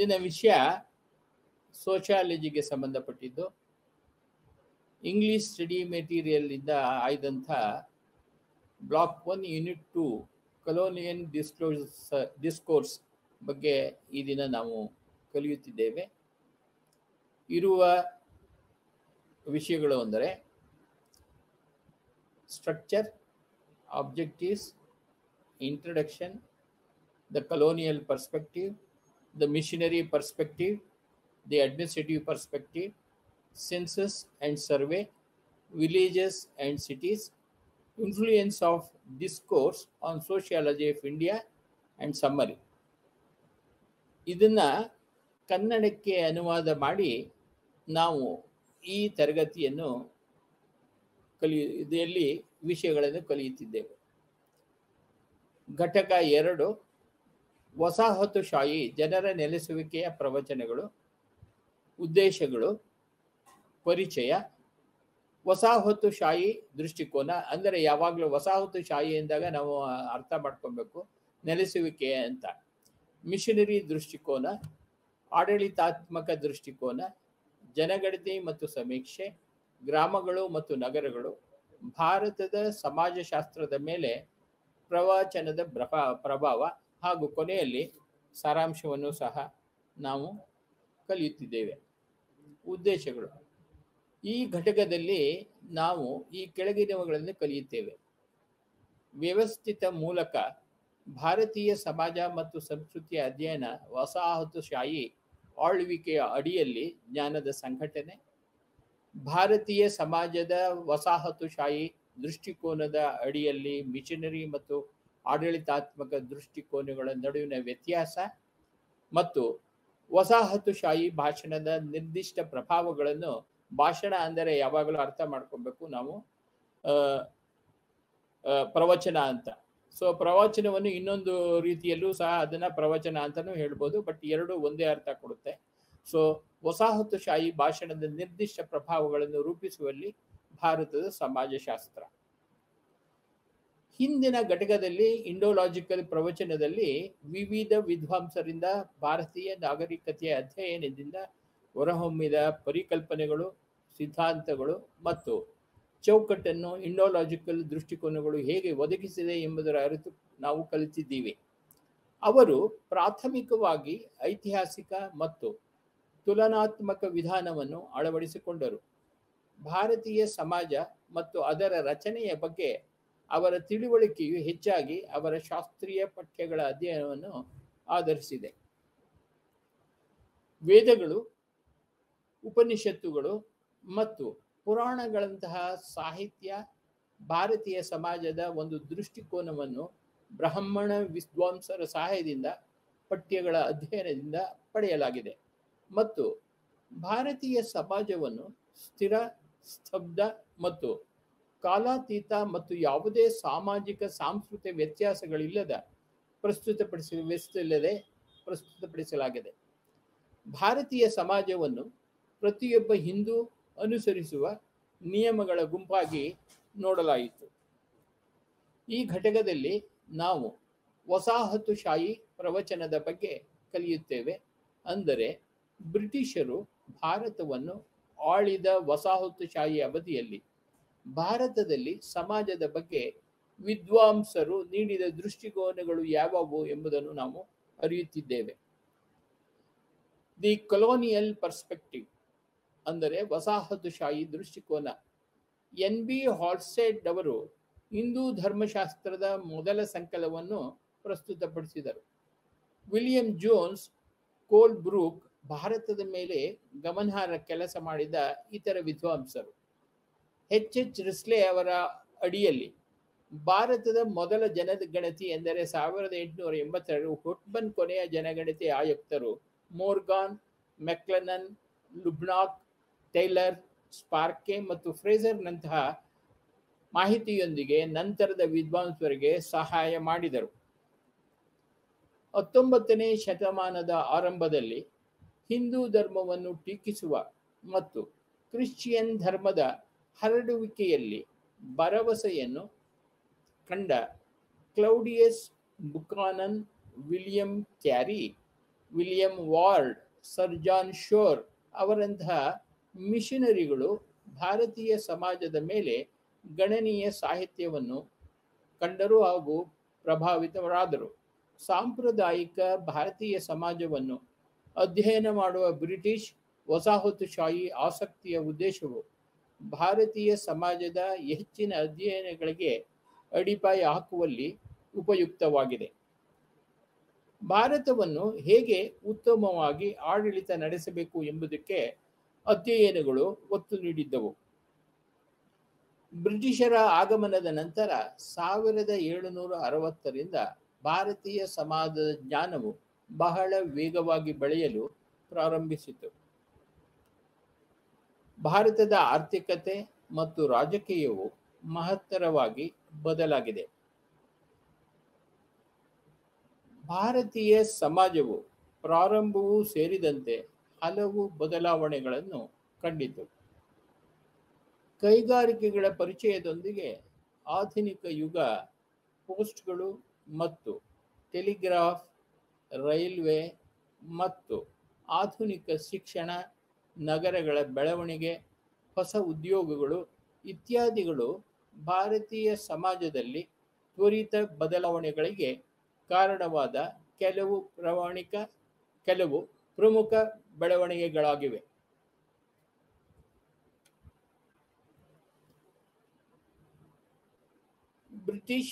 ಇವತ್ತಿನ ವಿಷಯ ಸೋಷಿಯಾಲಜಿಗೆ ಸಂಬಂಧಪಟ್ಟಿದ್ದು ಇಂಗ್ಲಿಷ್ ಸ್ಟಡಿ ಮೆಟೀರಿಯಲ್ ಇಂದ ಆಯ್ದಂಥ block one unit two colonial disclose discourse ಬಗ್ಗೆ ಈ ದಿನ ನಾವು ಕಲಿಯುತ್ತಿದ್ದೇವೆ ಇರುವ ವಿಷಯಗಳು ಅಂದರೆ structure objectives introduction the colonial perspective the missionary perspective the administrative perspective census and survey villages and cities influence of discourse on sociology of India and summary ಇದನ್ನು ಕನ್ನಡಕ್ಕೆ ಅನುವಾದ ಮಾಡಿ ನಾವು ಈ ತರಗತಿಯನ್ನು ಕಲಿಯುವುದರಲ್ಲಿ ವಿಷಯಗಳನ್ನು ಕಲಿಯುತ್ತಿದ್ದೇವೆ ಘಟಕ ಎರಡು ವಸಾಹತುಶಾಹಿ ಜನರ ನೆಲೆಸುವಿಕೆಯ ಪ್ರವಚನಗಳು ಉದ್ದೇಶಗಳು ಪರಿಚಯ ವಸಾಹತುಶಾಹಿ ದೃಷ್ಟಿಕೋನ ಅಂದರೆ ಯಾವಾಗಲೂ ವಸಾಹತುಶಾಹಿ ಎಂದಾಗ ನಾವು ಅರ್ಥ ಮಾಡ್ಕೊಬೇಕು ನೆಲೆಸುವಿಕೆ ಅಂತ ಮಿಷನರಿ ದೃಷ್ಟಿಕೋನ ಆಡಳಿತಾತ್ಮಕ ದೃಷ್ಟಿಕೋನ ಜನಗಣತಿ ಮತ್ತು ಸಮೀಕ್ಷೆ ಗ್ರಾಮಗಳು ಮತ್ತು ನಗರಗಳು ಭಾರತದ ಸಮಾಜಶಾಸ್ತ್ರದ ಮೇಲೆ ಪ್ರವಚನದ ಪ್ರಭಾವ ಹಾಗೂ ಕೊನೆಯಲ್ಲಿ ಸಾರಾಂಶವನ್ನು ಸಹ ನಾವು ಕಲಿಯುತ್ತಿದ್ದೇವೆ ಉದ್ದೇಶಗಳು ಈ ಘಟಕದಲ್ಲಿ ನಾವು ಈ ಕೆಳಗಿನವುಗಳನ್ನು ಕಲಿಯುತ್ತೇವೆ ವ್ಯವಸ್ಥಿತ ಮೂಲಕ ಭಾರತೀಯ ಸಮಾಜ ಮತ್ತು ಸಂಸ್ಕೃತಿಯ ಅಧ್ಯಯನ ವಸಾಹತುಶಾಹಿ ಆಳ್ವಿಕೆಯ ಅಡಿಯಲ್ಲಿ ಜ್ಞಾನದ ಸಂಘಟನೆ ಭಾರತೀಯ ಸಮಾಜದ ವಸಾಹತುಶಾಹಿ ದೃಷ್ಟಿಕೋನದ ಅಡಿಯಲ್ಲಿ ಮಿಷನರಿ ಮತ್ತು ಆಡಳಿತಾತ್ಮಕ ದೃಷ್ಟಿಕೋನಗಳ ನಡುವಿನ ವ್ಯತ್ಯಾಸ ಮತ್ತು ವಸಾಹತುಶಾಹಿ ಭಾಷಣದ ನಿರ್ದಿಷ್ಟ ಪ್ರಭಾವಗಳನ್ನು ಭಾಷಣ ಅಂದರೆ ಯಾವಾಗಲೂ ಅರ್ಥ ಮಾಡ್ಕೊಬೇಕು ನಾವು ಪ್ರವಚನ ಅಂತ ಸೊ ಪ್ರವಚನವನ್ನು ಇನ್ನೊಂದು ರೀತಿಯಲ್ಲೂ ಸಹ ಅದನ್ನ ಪ್ರವಚನ ಅಂತಾನೂ ಹೇಳ್ಬೋದು ಬಟ್ ಎರಡು ಒಂದೇ ಅರ್ಥ ಕೊಡುತ್ತೆ ಸೊ ವಸಾಹತುಶಾಹಿ ಭಾಷಣದ ನಿರ್ದಿಷ್ಟ ಪ್ರಭಾವಗಳನ್ನು ರೂಪಿಸುವಲ್ಲಿ ಭಾರತದ ಸಮಾಜಶಾಸ್ತ್ರ ಹಿಂದಿನ ಘಟಕದಲ್ಲಿ ಇಂಡೋಲಾಜಿಕಲ್ ಪ್ರವಚನದಲ್ಲಿ ವಿವಿಧ ವಿದ್ವಾಂಸರಿಂದ ಭಾರತೀಯ ನಾಗರಿಕತೆಯ ಅಧ್ಯಯನದಿಂದ ಹೊರಹೊಮ್ಮಿದ ಪರಿಕಲ್ಪನೆಗಳು ಸಿದ್ಧಾಂತಗಳು ಮತ್ತು ಚೌಕಟ್ಟನ್ನು ಇಂಡೋಲಾಜಿಕಲ್ ದೃಷ್ಟಿಕೋನಗಳು ಹೇಗೆ ಒದಗಿಸಿದೆ ಎಂಬುದರ ಅರಿತು ನಾವು ಕಲಿತಿದ್ದೀವಿ ಅವರು ಪ್ರಾಥಮಿಕವಾಗಿ ಐತಿಹಾಸಿಕ ಮತ್ತು ತುಲನಾತ್ಮಕ ವಿಧಾನವನ್ನು ಅಳವಡಿಸಿಕೊಂಡರು ಭಾರತೀಯ ಸಮಾಜ ಮತ್ತು ಅದರ ರಚನೆಯ ಬಗ್ಗೆ ಅವರ ತಿಳುವಳಿಕೆಯು ಹೆಚ್ಚಾಗಿ ಅವರ ಶಾಸ್ತ್ರೀಯ ಪಠ್ಯಗಳ ಅಧ್ಯಯನವನ್ನು ಆಧರಿಸಿದೆ ವೇದಗಳು ಉಪನಿಷತ್ತುಗಳು ಮತ್ತು ಪುರಾಣಗಳಂತಹ ಸಾಹಿತ್ಯ ಭಾರತೀಯ ಸಮಾಜದ ಒಂದು ದೃಷ್ಟಿಕೋನವನ್ನು ಬ್ರಾಹ್ಮಣ ವಿದ್ವಾಂಸರ ಸಹಾಯದಿಂದ ಪಠ್ಯಗಳ ಅಧ್ಯಯನದಿಂದ ಪಡೆಯಲಾಗಿದೆ ಮತ್ತು ಭಾರತೀಯ ಸಮಾಜವನ್ನು ಸ್ಥಿರ ಸ್ತಬ್ಧ ಮತ್ತು ಕಾಲಾತೀತ ಮತ್ತು ಯಾವುದೇ ಸಾಮಾಜಿಕ ಸಾಂಸ್ಕೃತಿಕ ವ್ಯತ್ಯಾಸಗಳಿಲ್ಲದ ಪ್ರಸ್ತುತಪಡಿಸಲಿಲ್ಲದೆ ಪ್ರಸ್ತುತಪಡಿಸಲಾಗಿದೆ ಭಾರತೀಯ ಸಮಾಜವನ್ನು ಪ್ರತಿಯೊಬ್ಬ ಹಿಂದೂ ಅನುಸರಿಸುವ ನಿಯಮಗಳ ಗುಂಪಾಗಿ ನೋಡಲಾಯಿತು ಈ ಘಟಕದಲ್ಲಿ ನಾವು ವಸಾಹತುಶಾಹಿ ಪ್ರವಚನದ ಬಗ್ಗೆ ಕಲಿಯುತ್ತೇವೆ ಅಂದರೆ ಬ್ರಿಟಿಷರು ಭಾರತವನ್ನು ಆಳಿದ ವಸಾಹತುಶಾಹಿ ಅವಧಿಯಲ್ಲಿ ಭಾರತದಲ್ಲಿ ಸಮಾಜದ ಬಗ್ಗೆ ವಿದ್ವಾಂಸರು ನೀಡಿದ ದೃಷ್ಟಿಕೋನಗಳು ಯಾವುವು ಎಂಬುದನ್ನು ನಾವು ಅರಿಯುತ್ತಿದ್ದೇವೆ ದಿ ಕೊಲೋನಿಯಲ್ ಪರ್ಸ್ಪೆಕ್ಟಿವ್ ಅಂದರೆ ವಸಾಹತುಶಾಹಿ ದೃಷ್ಟಿಕೋನ ಎನ್ ಬಿ ಹಾಲ್ಸೆಡ್ ಅವರು ಹಿಂದೂ ಧರ್ಮಶಾಸ್ತ್ರದ ಮೊದಲ ಸಂಕಲವನ್ನು ಪ್ರಸ್ತುತಪಡಿಸಿದರು ವಿಲಿಯಂ ಜೋನ್ಸ್ ಕೋಲ್ ಬ್ರೂಕ್ ಭಾರತದ ಮೇಲೆ ಗಮನಾರ್ಹ ಕೆಲಸ ಮಾಡಿದ ಇತರ ವಿದ್ವಾಂಸರು ಎಚ್ ಎಚ್ ರಿಸ್ಲೆ ಅವರ ಅಡಿಯಲ್ಲಿ ಭಾರತದ ಮೊದಲ ಜನಗಣತಿ ಎಂದರೆ ಸಾವಿರದ ಎಂಟುನೂರ ಎಂಬತ್ತೆರಡು ಹುಟ್ಬನ್ ಕೊನೆಯ ಜನಗಣತಿ ಆಯುಕ್ತರು ಮೋರ್ಗಾನ್ ಮೆಕ್ಲನನ್ ಲುಬ್ನಾಕ್ ಟೈಲರ್ ಸ್ಪಾರ್ಕೆ ಮತ್ತು ಫ್ರೇಸರ್ನಂತಹ ಮಾಹಿತಿಯೊಂದಿಗೆ ನಂತರದ ವಿದ್ವಾಂಸರಿಗೆ ಸಹಾಯ ಮಾಡಿದರು ಹತ್ತೊಂಬತ್ತನೇ ಶತಮಾನದ ಆರಂಭದಲ್ಲಿ ಹಿಂದೂ ಧರ್ಮವನ್ನು ಟೀಕಿಸುವ ಮತ್ತು ಕ್ರಿಶ್ಚಿಯನ್ ಧರ್ಮದ ಹರಡುವಿಕೆಯಲ್ಲಿ ಭರವಸೆಯನ್ನು ಕಂಡ Claudius Buchanan William Carey William Ward sir John Shore ಅವರಂತಹ ಮಿಷನರಿಗಳು ಭಾರತೀಯ ಸಮಾಜದ ಮೇಲೆ ಗಣನೀಯ ಸಾಹಿತ್ಯವನ್ನು ಕಂಡರು ಹಾಗೂ ಪ್ರಭಾವಿತರಾದರು ಸಾಂಪ್ರದಾಯಿಕ ಭಾರತೀಯ ಸಮಾಜವನ್ನು ಅಧ್ಯಯನ ಮಾಡುವ ಬ್ರಿಟಿಷ್ ವಸಾಹತುಶಾಹಿ ಆಸಕ್ತಿಯ ಉದ್ದೇಶವು ಭಾರತೀಯ ಸಮಾಜದ ಹೆಚ್ಚಿನ ಅಧ್ಯಯನಗಳಿಗೆ ಅಡಿಪಾಯ ಹಾಕುವಲ್ಲಿ ಉಪಯುಕ್ತವಾಗಿದೆ ಭಾರತವನ್ನು ಹೇಗೆ ಉತ್ತಮವಾಗಿ ಆಡಳಿತ ನಡೆಸಬೇಕು ಎಂಬುದಕ್ಕೆ ಅಧ್ಯಯನಗಳು ಒತ್ತು ನೀಡಿದ್ದವು ಬ್ರಿಟಿಷರ ಆಗಮನದ ನಂತರ ಸಾವಿರದ ಏಳುನೂರ ಅರವತ್ತರಿಂದ ಭಾರತೀಯ ಸಮಾಜದ ಜ್ಞಾನವು ಬಹಳ ವೇಗವಾಗಿ ಬೆಳೆಯಲು ಪ್ರಾರಂಭಿಸಿತು ಭಾರತದ ಆರ್ಥಿಕತೆ ಮತ್ತು ರಾಜಕೀಯವು ಮಹತ್ತರವಾಗಿ ಬದಲಾಗಿದೆ ಭಾರತೀಯ ಸಮಾಜವು ಪ್ರಾರಂಭವೂ ಸೇರಿದಂತೆ ಹಲವು ಬದಲಾವಣೆಗಳನ್ನು ಕಂಡಿತು ಕೈಗಾರಿಕೆಗಳ ಪರಿಚಯದೊಂದಿಗೆ ಆಧುನಿಕ ಯುಗ ಪೋಸ್ಟ್ಗಳು ಮತ್ತು ಟೆಲಿಗ್ರಾಫ್ ರೈಲ್ವೆ ಮತ್ತು ಆಧುನಿಕ ಶಿಕ್ಷಣ ನಗರಗಳ ಬೆಳವಣಿಗೆ ಹೊಸ ಉದ್ಯೋಗಗಳು ಇತ್ಯಾದಿಗಳು ಭಾರತೀಯ ಸಮಾಜದಲ್ಲಿ ತ್ವರಿತ ಬದಲಾವಣೆಗಳಿಗೆ ಕಾರಣವಾದ ಕೆಲವು ಪ್ರಮಾಣಿಕ ಕೆಲವು ಪ್ರಮುಖ ಬೆಳವಣಿಗೆಗಳಾಗಿವೆ ಬ್ರಿಟಿಷ್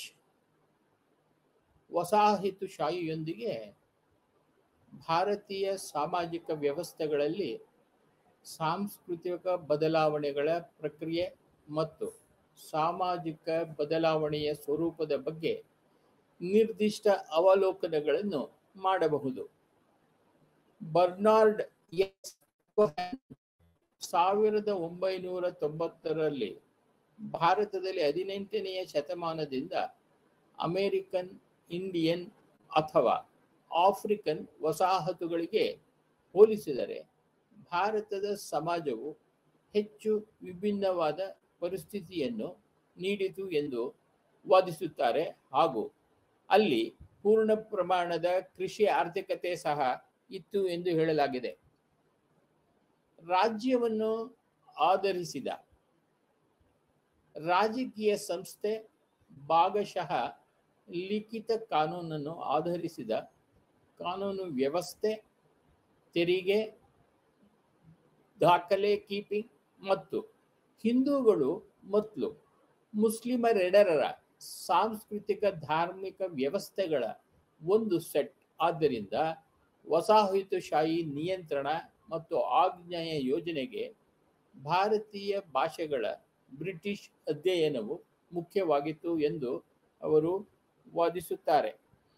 ವಸಾಹತುಶಾಹಿಯೊಂದಿಗೆ ಭಾರತೀಯ ಸಾಮಾಜಿಕ ವ್ಯವಸ್ಥೆಗಳಲ್ಲಿ ಸಾಂಸ್ಕೃತಿಕ ಬದಲಾವಣೆಗಳ ಪ್ರಕ್ರಿಯೆ ಮತ್ತು ಸಾಮಾಜಿಕ ಬದಲಾವಣೆಯ ಸ್ವರೂಪದ ಬಗ್ಗೆ ನಿರ್ದಿಷ್ಟ ಅವಲೋಕನಗಳನ್ನು ಮಾಡಬಹುದು ಬರ್ನಾರ್ಡ್ ಎಸ್ ಸಾವಿರದ ಒಂಬೈನೂರ ತೊಂಬತ್ತರಲ್ಲಿ ಭಾರತದಲ್ಲಿ ಹದಿನೆಂಟನೆಯ ಶತಮಾನದಿಂದ ಅಮೇರಿಕನ್ ಇಂಡಿಯನ್ ಅಥವಾ ಆಫ್ರಿಕನ್ ವಸಾಹತುಗಳಿಗೆ ಹೋಲಿಸಿದರೆ ಭಾರತದ ಸಮಾಜವು ಹೆಚ್ಚು ವಿಭಿನ್ನವಾದ ಪರಿಸ್ಥಿತಿಯನ್ನು ನೀಡಿತು ಎಂದು ವಾದಿಸುತ್ತಾರೆ ಹಾಗೂ ಅಲ್ಲಿ ಪೂರ್ಣ ಪ್ರಮಾಣದ ಕೃಷಿ ಆರ್ಥಿಕತೆ ಸಹ ಇತ್ತು ಎಂದು ಹೇಳಲಾಗಿದೆ ರಾಜ್ಯವನ್ನು ಆಧರಿಸಿದ ರಾಜಕೀಯ ಸಂಸ್ಥೆ ಭಾಗಶಃ ಲಿಖಿತ ಕಾನೂನನ್ನು ಆಧರಿಸಿದ ಕಾನೂನು ವ್ಯವಸ್ಥೆ ತೆರಿಗೆ ದಾಖಲೆ ಕೀಪಿಂಗ್ ಮತ್ತು ಹಿಂದೂಗಳು ಮತ್ತು ಮುಸ್ಲಿಮರೆಡರರ ಸಾಂಸ್ಕೃತಿಕ ಧಾರ್ಮಿಕ ವ್ಯವಸ್ಥೆಗಳ ಒಂದು ಸೆಟ್ ಆದ್ದರಿಂದ ವಸಾಹತುಶಾಹಿ ನಿಯಂತ್ರಣ ಮತ್ತು ಆಜ್ಞೆಯ ಯೋಜನೆಗೆ ಭಾರತೀಯ ಭಾಷೆಗಳ ಬ್ರಿಟಿಷ್ ಅಧ್ಯಯನವು ಮುಖ್ಯವಾಗಿತ್ತು ಎಂದು ಅವರು ವಾದಿಸುತ್ತಾರೆ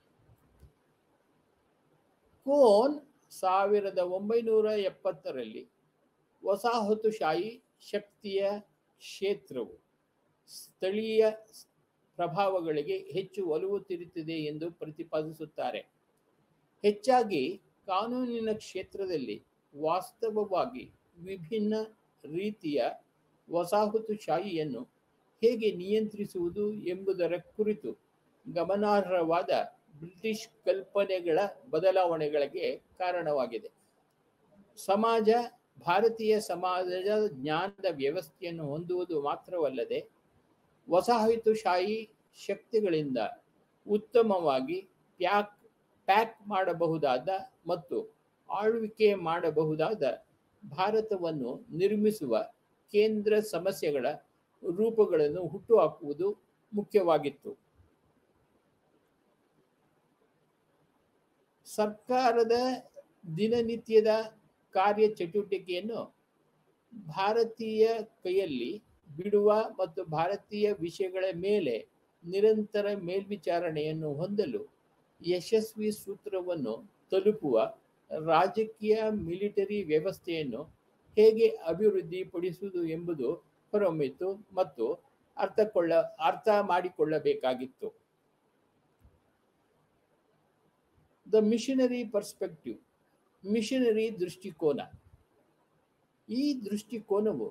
ಕೋನ್ ಸಾವಿರದ ಒಂಬೈನೂರ ಎಪ್ಪತ್ತರಲ್ಲಿ ವಸಾಹತುಶಾಹಿ ಶಕ್ತಿಯ ಕ್ಷೇತ್ರವು ಸ್ಥಳೀಯ ಪ್ರಭಾವಗಳಿಗೆ ಹೆಚ್ಚು ಒಲವು ತಿರುತ್ತಿದೆ ಎಂದು ಪ್ರತಿಪಾದಿಸುತ್ತಾರೆ ಹೆಚ್ಚಾಗಿ ಕಾನೂನಿನ ಕ್ಷೇತ್ರದಲ್ಲಿ ವಾಸ್ತವವಾಗಿ ವಿಭಿನ್ನ ರೀತಿಯ ವಸಾಹತುಶಾಹಿಯನ್ನು ಹೇಗೆ ನಿಯಂತ್ರಿಸುವುದು ಎಂಬುದರ ಕುರಿತು ಗಮನಾರ್ಹವಾದ ಬ್ರಿಟಿಷ್ ಕಲ್ಪನೆಗಳ ಬದಲಾವಣೆಗಳಿಗೆ ಕಾರಣವಾಗಿದೆ ಸಮಾಜ ಭಾರತೀಯ ಸಮಾಜದ ಜ್ಞಾನದ ವ್ಯವಸ್ಥೆಯನ್ನು ಹೊಂದುವುದು ಮಾತ್ರವಲ್ಲದೆ ವಸಾಹತುಶಾಹಿ ಶಕ್ತಿಗಳಿಂದ ಉತ್ತಮವಾಗಿ ಪ್ಯಾಕ್ ಪ್ಯಾಕ್ ಮಾಡಬಹುದಾದ ಮತ್ತು ಆಳ್ವಿಕೆ ಮಾಡಬಹುದಾದ ಭಾರತವನ್ನು ನಿರ್ಮಿಸುವ ಕೇಂದ್ರ ಸಮಸ್ಯೆಗಳ ರೂಪಗಳನ್ನು ಹುಟ್ಟುಹಾಕುವುದು ಮುಖ್ಯವಾಗಿತ್ತು ಸರ್ಕಾರದ ದಿನನಿತ್ಯದ ಕಾರ್ಯಚಟುವಟಿಕೆಯನ್ನು ಭಾರತೀಯ ಕೈಯಲ್ಲಿ ಬಿಡುವ ಮತ್ತು ಭಾರತೀಯ ವಿಷಯಗಳ ಮೇಲೆ ನಿರಂತರ ಮೇಲ್ವಿಚಾರಣೆಯನ್ನು ಹೊಂದಲು ಯಶಸ್ವಿ ಸೂತ್ರವನ್ನು ತಲುಪುವ ರಾಜಕೀಯ ಮಿಲಿಟರಿ ವ್ಯವಸ್ಥೆಯನ್ನು ಹೇಗೆ ಅಭಿವೃದ್ಧಿಪಡಿಸುವುದು ಎಂಬುದು ಹೊರಹೊಮ್ಮಿತು ಮತ್ತು ಅರ್ಥಕೊಳ್ಳ ಅರ್ಥ ಮಾಡಿಕೊಳ್ಳಬೇಕಾಗಿತ್ತು ದ ಮಿಷನರಿ ಪರ್ಸ್ಪೆಕ್ಟಿವ್ ಮಿಷನರಿ ದೃಷ್ಟಿಕೋನ ಈ ದೃಷ್ಟಿಕೋನವು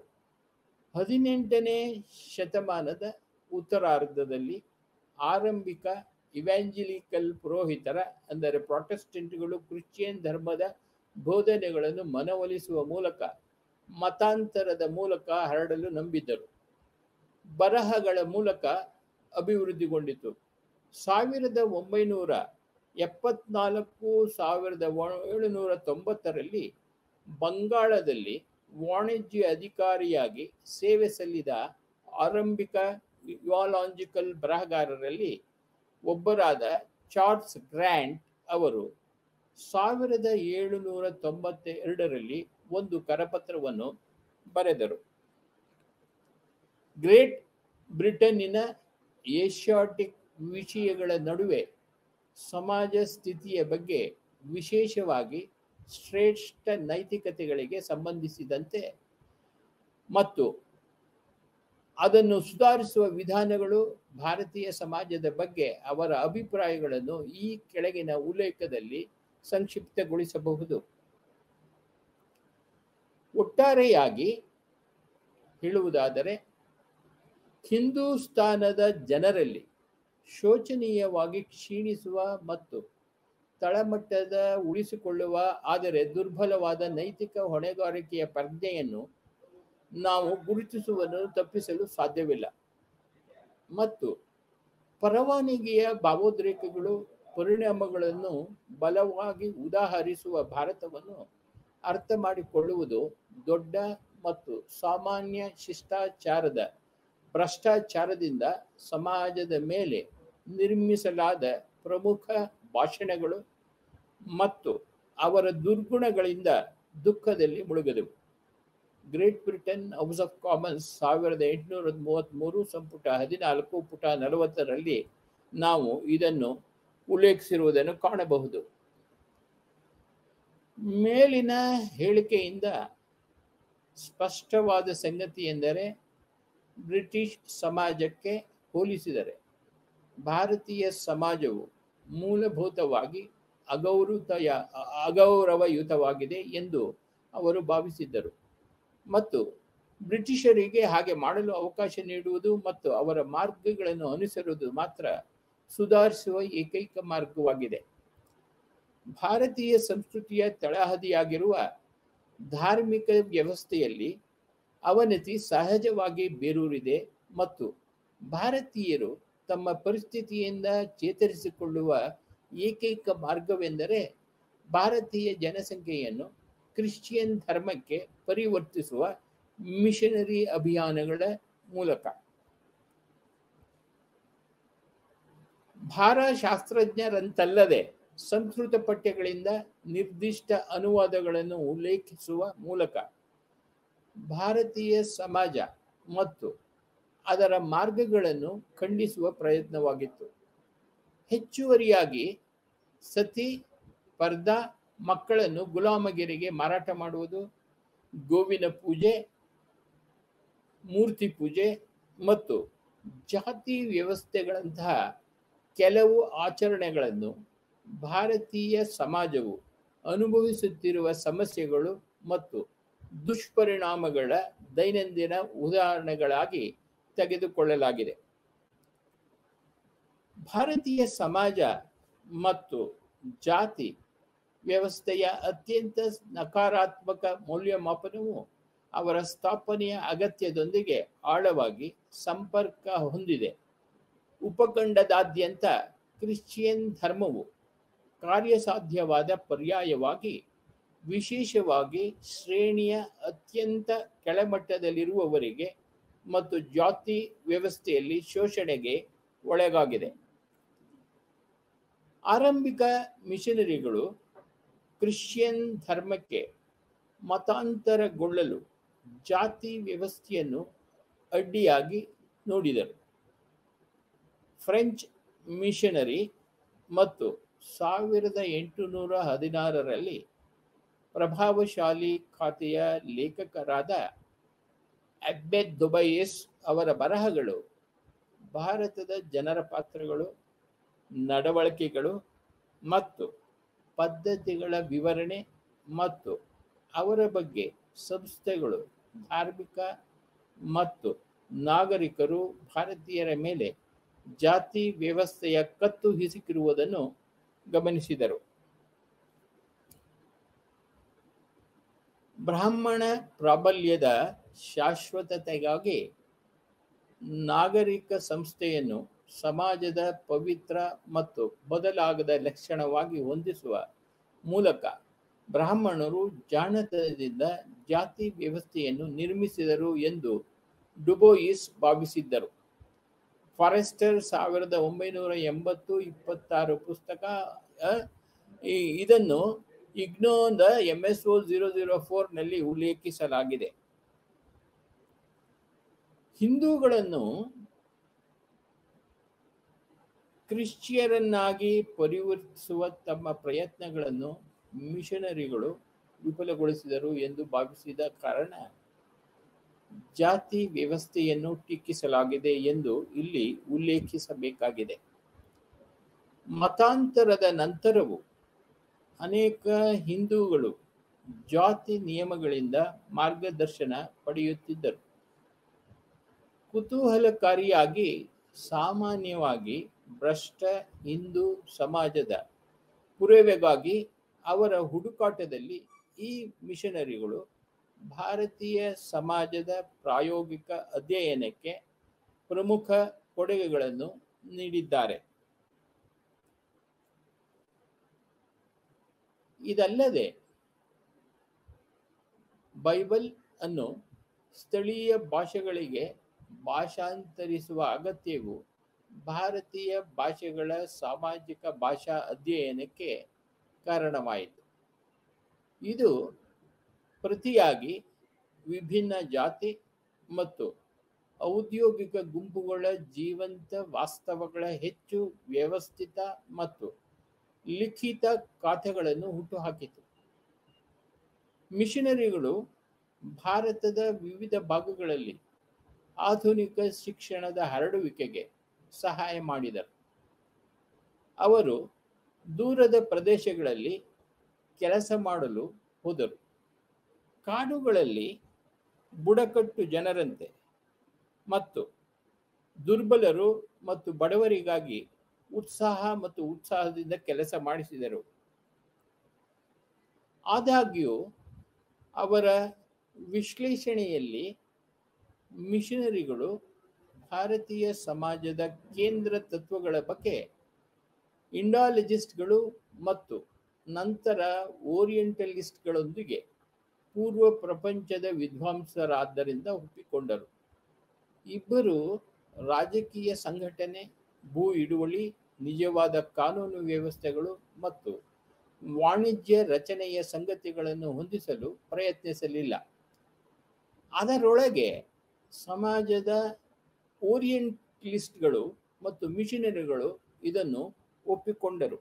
ಹದಿನೆಂಟನೇ ಶತಮಾನದ ಉತ್ತರಾರ್ಧದಲ್ಲಿ ಆರಂಭಿಕ ಇವ್ಯಾಂಜಲಿಕಲ್ ಪುರೋಹಿತರ ಅಂದರೆ ಪ್ರೊಟೆಸ್ಟೆಂಟ್ಗಳು ಕ್ರಿಶ್ಚಿಯನ್ ಧರ್ಮದ ಬೋಧನೆಗಳನ್ನು ಮನವೊಲಿಸುವ ಮೂಲಕ ಮತಾಂತರದ ಮೂಲಕ ಹರಡಲು ನಂಬಿದ್ದರು ಬರಹಗಳ ಮೂಲಕ ಅಭಿವೃದ್ಧಿಗೊಂಡಿತು ಸಾವಿರದ ಒಂಬೈನೂರ ಎಪ್ಪತ್ನಾಲ್ಕು ಸಾವಿರದ ಏಳುನೂರ ತೊಂಬತ್ತರಲ್ಲಿ ಬಂಗಾಳದಲ್ಲಿ ವಾಣಿಜ್ಯ ಅಧಿಕಾರಿಯಾಗಿ ಸೇವೆ ಸಲ್ಲಿದ ಆರಂಭಿಕ ಯುವಾಲಾಜಿಕಲ್ ಬರಹಗಾರರಲ್ಲಿ ಒಬ್ಬರಾದ ಚಾರ್ಲ್ಸ್ ಗ್ರ್ಯಾಂಟ್ ಅವರು ಸಾವಿರದ ಏಳುನೂರ ತೊಂಬತ್ತೆರಡರಲ್ಲಿ ಒಂದು ಕರಪತ್ರವನ್ನು ಬರೆದರು ಗ್ರೇಟ್ ಬ್ರಿಟನ್ನಿನ ಏಷ್ಯಾಟಿಕ್ ವಿಷಯಗಳ ನಡುವೆ ಸಮಾಜ ಸ್ಥಿತಿಯ ಬಗ್ಗೆ ವಿಶೇಷವಾಗಿ ಶ್ರೇಷ್ಠ ನೈತಿಕತೆಗಳಿಗೆ ಸಂಬಂಧಿಸಿದಂತೆ ಮತ್ತು ಅದನ್ನು ಸುಧಾರಿಸುವ ವಿಧಾನಗಳು ಭಾರತೀಯ ಸಮಾಜದ ಬಗ್ಗೆ ಅವರ ಅಭಿಪ್ರಾಯಗಳನ್ನು ಈ ಕೆಳಗಿನ ಉಲ್ಲೇಖದಲ್ಲಿ ಸಂಕ್ಷಿಪ್ತಗೊಳಿಸಬಹುದು ಒಟ್ಟಾರೆಯಾಗಿ ಹೇಳುವುದಾದರೆ ಹಿಂದೂಸ್ತಾನದ ಜನರಲ್ಲಿ ಶೋಚನೀಯವಾಗಿ ಕ್ಷೀಣಿಸುವ ಮತ್ತು ತಳಮಟ್ಟದ ಉಳಿಸಿಕೊಳ್ಳುವ ಆದರೆ ದುರ್ಬಲವಾದ ನೈತಿಕ ಹೊಣೆಗಾರಿಕೆಯ ಪ್ರಜ್ಞೆಯನ್ನು ನಾವು ಗುರುತಿಸುವನ್ನು ತಪ್ಪಿಸಲು ಸಾಧ್ಯವಿಲ್ಲ ಮತ್ತು ಪರವಾನಗಿಯ ಭಾವೋದ್ರೇಕಗಳು ಪರಿಣಾಮಗಳನ್ನು ಬಲವಾಗಿ ಉದಾಹರಿಸುವ ಭಾರತವನ್ನು ಅರ್ಥ ಮಾಡಿಕೊಳ್ಳುವುದು ದೊಡ್ಡ ಮತ್ತು ಸಾಮಾನ್ಯ ಶಿಷ್ಟಾಚಾರದ ಭ್ರಷ್ಟಾಚಾರದಿಂದ ಸಮಾಜದ ಮೇಲೆ ನಿರ್ಮಿಸಲಾದ ಪ್ರಮುಖ ಭಾಷಣಗಳು ಮತ್ತು ಅವರ ದುರ್ಗುಣಗಳಿಂದ ದುಃಖದಲ್ಲಿ ಮುಳುಗದವು Great Britain House of Commons ಸಾವಿರದ ಎಂಟುನೂರ ಮೂವತ್ತ್ಮೂರು ಸಂಪುಟ ಹದಿನಾಲ್ಕು ಪುಟ ನಲವತ್ತರಲ್ಲಿ ನಾವು ಇದನ್ನು ಉಲ್ಲೇಖಿಸಿರುವುದನ್ನು ಕಾಣಬಹುದು ಮೇಲಿನ ಹೇಳಿಕೆಯಿಂದ ಸ್ಪಷ್ಟವಾದ ಸಂಗತಿ ಎಂದರೆ ಬ್ರಿಟಿಷ್ ಸಮಾಜಕ್ಕೆ ಹೋಲಿಸಿದರೆ ಭಾರತೀಯ ಸಮಾಜವು ಮೂಲಭೂತವಾಗಿ ಅಗೌರವಯ ಅಗೌರವಯುತವಾಗಿದೆ ಎಂದು ಅವರು ಭಾವಿಸಿದ್ದರು ಮತ್ತು ಬ್ರಿಟಿಷರಿಗೆ ಹಾಗೆ ಮಾಡಲು ಅವಕಾಶ ನೀಡುವುದು ಮತ್ತು ಅವರ ಮಾರ್ಗಗಳನ್ನು ಅನುಸರುವುದು ಮಾತ್ರ ಸುಧಾರಿಸುವ ಏಕೈಕ ಮಾರ್ಗವಾಗಿದೆ ಭಾರತೀಯ ಸಂಸ್ಕೃತಿಯ ತಳಹದಿಯಾಗಿರುವ ಧಾರ್ಮಿಕ ವ್ಯವಸ್ಥೆಯಲ್ಲಿ ಅವನತಿ ಸಹಜವಾಗಿ ಬೇರೂರಿದೆ ಮತ್ತು ಭಾರತೀಯರು ತಮ್ಮ ಪರಿಸ್ಥಿತಿಯಿಂದ ಚೇತರಿಸಿಕೊಳ್ಳುವ ಏಕೈಕ ಮಾರ್ಗವೆಂದರೆ ಭಾರತೀಯ ಜನಸಂಖ್ಯೆಯನ್ನು ಕ್ರಿಶ್ಚಿಯನ್ ಧರ್ಮಕ್ಕೆ ಪರಿವರ್ತಿಸುವ ಮಿಷನರಿ ಅಭಿಯಾನಗಳ ಮೂಲಕ ಭಾರಶಾಸ್ತ್ರಜ್ಞರಂತಲ್ಲದೆ ಸಂಸ್ಕೃತ ಪಠ್ಯಗಳಿಂದ ನಿರ್ದಿಷ್ಟ ಅನುವಾದಗಳನ್ನು ಉಲ್ಲೇಖಿಸುವ ಮೂಲಕ ಭಾರತೀಯ ಸಮಾಜ ಮತ್ತು ಅದರ ಮಾರ್ಗಗಳನ್ನು ಖಂಡಿಸುವ ಪ್ರಯತ್ನವಾಗಿತ್ತು ಹೆಚ್ಚುವರಿಯಾಗಿ ಸತಿ ಪರ್ದಾ ಮಕ್ಕಳನ್ನು ಗುಲಾಮಗಿರಿಗೆ ಮಾರಾಟ ಮಾಡುವುದು ಗೋವಿನ ಪೂಜೆ ಮೂರ್ತಿ ಪೂಜೆ ಮತ್ತು ಜಾತಿ ವ್ಯವಸ್ಥೆಗಳಂತಹ ಕೆಲವು ಆಚರಣೆಗಳನ್ನು ಭಾರತೀಯ ಸಮಾಜವು ಅನುಭವಿಸುತ್ತಿರುವ ಸಮಸ್ಯೆಗಳು ಮತ್ತು ದುಷ್ಪರಿಣಾಮಗಳ ದೈನಂದಿನ ಉದಾಹರಣೆಗಳಾಗಿ ತೆಗೆದುಕೊಳ್ಳಲಾಗಿದೆ ಭಾರತೀಯ ಸಮಾಜ ಮತ್ತು ಜಾತಿ ವ್ಯವಸ್ಥೆಯ ಅತ್ಯಂತ ನಕಾರಾತ್ಮಕ ಮೌಲ್ಯಮಾಪನವು ಅವರ ಸ್ಥಾಪನೆಯ ಅಗತ್ಯದೊಂದಿಗೆ ಆಳವಾಗಿ ಸಂಪರ್ಕ ಹೊಂದಿದೆ ಉಪಖಂಡದಾದ್ಯಂತ ಕ್ರಿಶ್ಚಿಯನ್ ಧರ್ಮವು ಕಾರ್ಯಸಾಧ್ಯವಾದ ಪರ್ಯಾಯವಾಗಿ ವಿಶೇಷವಾಗಿ ಶ್ರೇಣಿಯ ಅತ್ಯಂತ ಕೆಳಮಟ್ಟದಲ್ಲಿರುವವರಿಗೆ ಮತ್ತು ಜಾತಿ ವ್ಯವಸ್ಥೆಯಲ್ಲಿ ಶೋಷಣೆಗೆ ಒಳಗಾಗಿದೆ ಆರಂಭಿಕ ಮಿಷನರಿಗಳು ಕ್ರಿಶ್ಚಿಯನ್ ಧರ್ಮಕ್ಕೆ ಮತಾಂತರಗೊಳ್ಳಲು ಜಾತಿ ವ್ಯವಸ್ಥೆಯನ್ನು ಅಡ್ಡಿಯಾಗಿ ನೋಡಿದರು ಫ್ರೆಂಚ್ ಮಿಷನರಿ ಮತ್ತು ಸಾವಿರದ ಎಂಟುನೂರ ಹದಿನಾರರಲ್ಲಿ ಪ್ರಭಾವಶಾಲಿ ಖಾತೆಯ ಲೇಖಕರಾದ ಅಬ್ಬೆದ್ ದುಬೈಸ್ ಅವರ ಬರಹಗಳು ಭಾರತದ ಜನರ ಪಾತ್ರಗಳು ನಡವಳಿಕೆಗಳು ಮತ್ತು ಪದ್ಧತಿಗಳ ವಿವರಣೆ ಮತ್ತು ಅವರ ಬಗ್ಗೆ ಸಂಸ್ಥೆಗಳು ಧಾರ್ಮಿಕ ಮತ್ತು ನಾಗರಿಕರು ಭಾರತೀಯರ ಮೇಲೆ ಜಾತಿ ವ್ಯವಸ್ಥೆಯ ಕತ್ತು ಹಿಸುಕಿರುವುದನ್ನು ಗಮನಿಸಿದರು ಬ್ರಾಹ್ಮಣ ಪ್ರಾಬಲ್ಯದ ಶಾಶ್ವತತೆಗಾಗಿ ನಾಗರಿಕ ಸಂಸ್ಥೆಯನ್ನು ಸಮಾಜದ ಪವಿತ್ರ ಮತ್ತು ಬದಲಾಗದ ಲಕ್ಷಣವಾಗಿ ಹೊಂದಿಸುವ ಮೂಲಕ ಬ್ರಾಹ್ಮಣರು ಜಾಣತನದಿಂದ ಜಾತಿ ವ್ಯವಸ್ಥೆಯನ್ನು ನಿರ್ಮಿಸಿದರು ಎಂದು ಡುಬೋಯಿಸ್ ಭಾವಿಸಿದ್ದರು ಫಾರೆಸ್ಟರ್ ಸಾವಿರದ ಒಂಬೈನೂರ ಎಂಬತ್ತು ಇಪ್ಪತ್ತಾರು ಪುಸ್ತಕ ಇದನ್ನು ಇಗ್ನೋದ M S O zero zero ಫೋರ್ನಲ್ಲಿ ಉಲ್ಲೇಖಿಸಲಾಗಿದೆ ಹಿಂದೂಗಳನ್ನು ಕ್ರಿಶ್ಚಿಯರನ್ನಾಗಿ ಪರಿವರ್ತಿಸುವ ತಮ್ಮ ಪ್ರಯತ್ನಗಳನ್ನು ಮಿಷನರಿಗಳು ವಿಫಲಗೊಳಿಸಿದರು ಎಂದು ಭಾವಿಸಿದ ಕಾರಣ ಜಾತಿ ವ್ಯವಸ್ಥೆಯನ್ನು ಟೀಕಿಸಲಾಗಿದೆ ಎಂದು ಇಲ್ಲಿ ಉಲ್ಲೇಖಿಸಬೇಕಾಗಿದೆ ಮತಾಂತರದ ನಂತರವೂ ಅನೇಕ ಹಿಂದೂಗಳು ಜಾತಿ ನಿಯಮಗಳಿಂದ ಮಾರ್ಗದರ್ಶನ ಪಡೆಯುತ್ತಿದ್ದರು ಕುತೂಹಲಕಾರಿಯಾಗಿ ಸಾಮಾನ್ಯವಾಗಿ ಭ್ರಷ್ಟ ಹಿಂದೂ ಸಮಾಜದ ಪುರಾವೆಗಾಗಿ ಅವರ ಹುಡುಕಾಟದಲ್ಲಿ ಈ ಮಿಷನರಿಗಳು ಭಾರತೀಯ ಸಮಾಜದ ಪ್ರಾಯೋಗಿಕ ಅಧ್ಯಯನಕ್ಕೆ ಪ್ರಮುಖ ಕೊಡುಗೆಗಳನ್ನು ನೀಡಿದ್ದಾರೆ ಇದಲ್ಲದೆ ಬೈಬಲ್ ಅನ್ನು ಸ್ಥಳೀಯ ಭಾಷೆಗಳಿಗೆ ಭಾಷಾಂತರಿಸುವ ಅಗತ್ಯವು ಭಾರತೀಯ ಭಾಷೆಗಳ ಸಾಮಾಜಿಕ ಭಾಷಾ ಅಧ್ಯಯನಕ್ಕೆ ಕಾರಣವಾಯಿತು ಇದು ಪ್ರತಿಯಾಗಿ ವಿಭಿನ್ನ ಜಾತಿ ಮತ್ತು ಔದ್ಯೋಗಿಕ ಗುಂಪುಗಳ ಜೀವಂತ ವಾಸ್ತವಗಳ ಹೆಚ್ಚು ವ್ಯವಸ್ಥಿತ ಮತ್ತು ಲಿಖಿತ ಖಾತೆಗಳನ್ನು ಹುಟ್ಟುಹಾಕಿತು ಮಿಷನರಿಗಳು ಭಾರತದ ವಿವಿಧ ಭಾಗಗಳಲ್ಲಿ ಆಧುನಿಕ ಶಿಕ್ಷಣದ ಹರಡುವಿಕೆಗೆ ಸಹಾಯ ಮಾಡಿದರು ಅವರು ದೂರದ ಪ್ರದೇಶಗಳಲ್ಲಿ ಕೆಲಸ ಮಾಡಲು ಹೋದರು ಕಾಡುಗಳಲ್ಲಿ ಬುಡಕಟ್ಟು ಜನರಂತೆ ಮತ್ತು ದುರ್ಬಲರು ಮತ್ತು ಬಡವರಿಗಾಗಿ ಉತ್ಸಾಹ ಮತ್ತು ಉತ್ಸಾಹದಿಂದ ಕೆಲಸ ಮಾಡಿಸಿದರು ಆದಾಗ್ಯೂ ಅವರ ವಿಶ್ಲೇಷಣೆಯಲ್ಲಿ ಮಿಷನರಿಗಳು ಭಾರತೀಯ ಸಮಾಜದ ಕೇಂದ್ರ ತತ್ವಗಳ ಬಗ್ಗೆ ಇಂಡಾಲಜಿಸ್ಟ್ಗಳು ಮತ್ತು ನಂತರ ಓರಿಯೆಂಟಲಿಸ್ಟ್ಗಳೊಂದಿಗೆ ಪೂರ್ವ ಪ್ರಪಂಚದ ವಿದ್ವಾಂಸರಾದ್ದರಿಂದ ಒಪ್ಪಿಕೊಂಡರು ಇಬ್ಬರು ರಾಜಕೀಯ ಸಂಘಟನೆ ಭೂ ಹಿಡುವಳಿ ನಿಜವಾದ ಕಾನೂನು ವ್ಯವಸ್ಥೆಗಳು ಮತ್ತು ವಾಣಿಜ್ಯ ರಚನೆಯ ಸಂಗತಿಗಳನ್ನು ಹೊಂದಿಸಲು ಪ್ರಯತ್ನಿಸಲಿಲ್ಲ ಅದರೊಳಗೆ ಸಮಾಜದ ಓರಿಯೆಂಟಲಿಸ್ಟ್ಗಳು ಮತ್ತು ಮಿಷನರಿಗಳು ಇದನ್ನು ಒಪ್ಪಿಕೊಂಡರು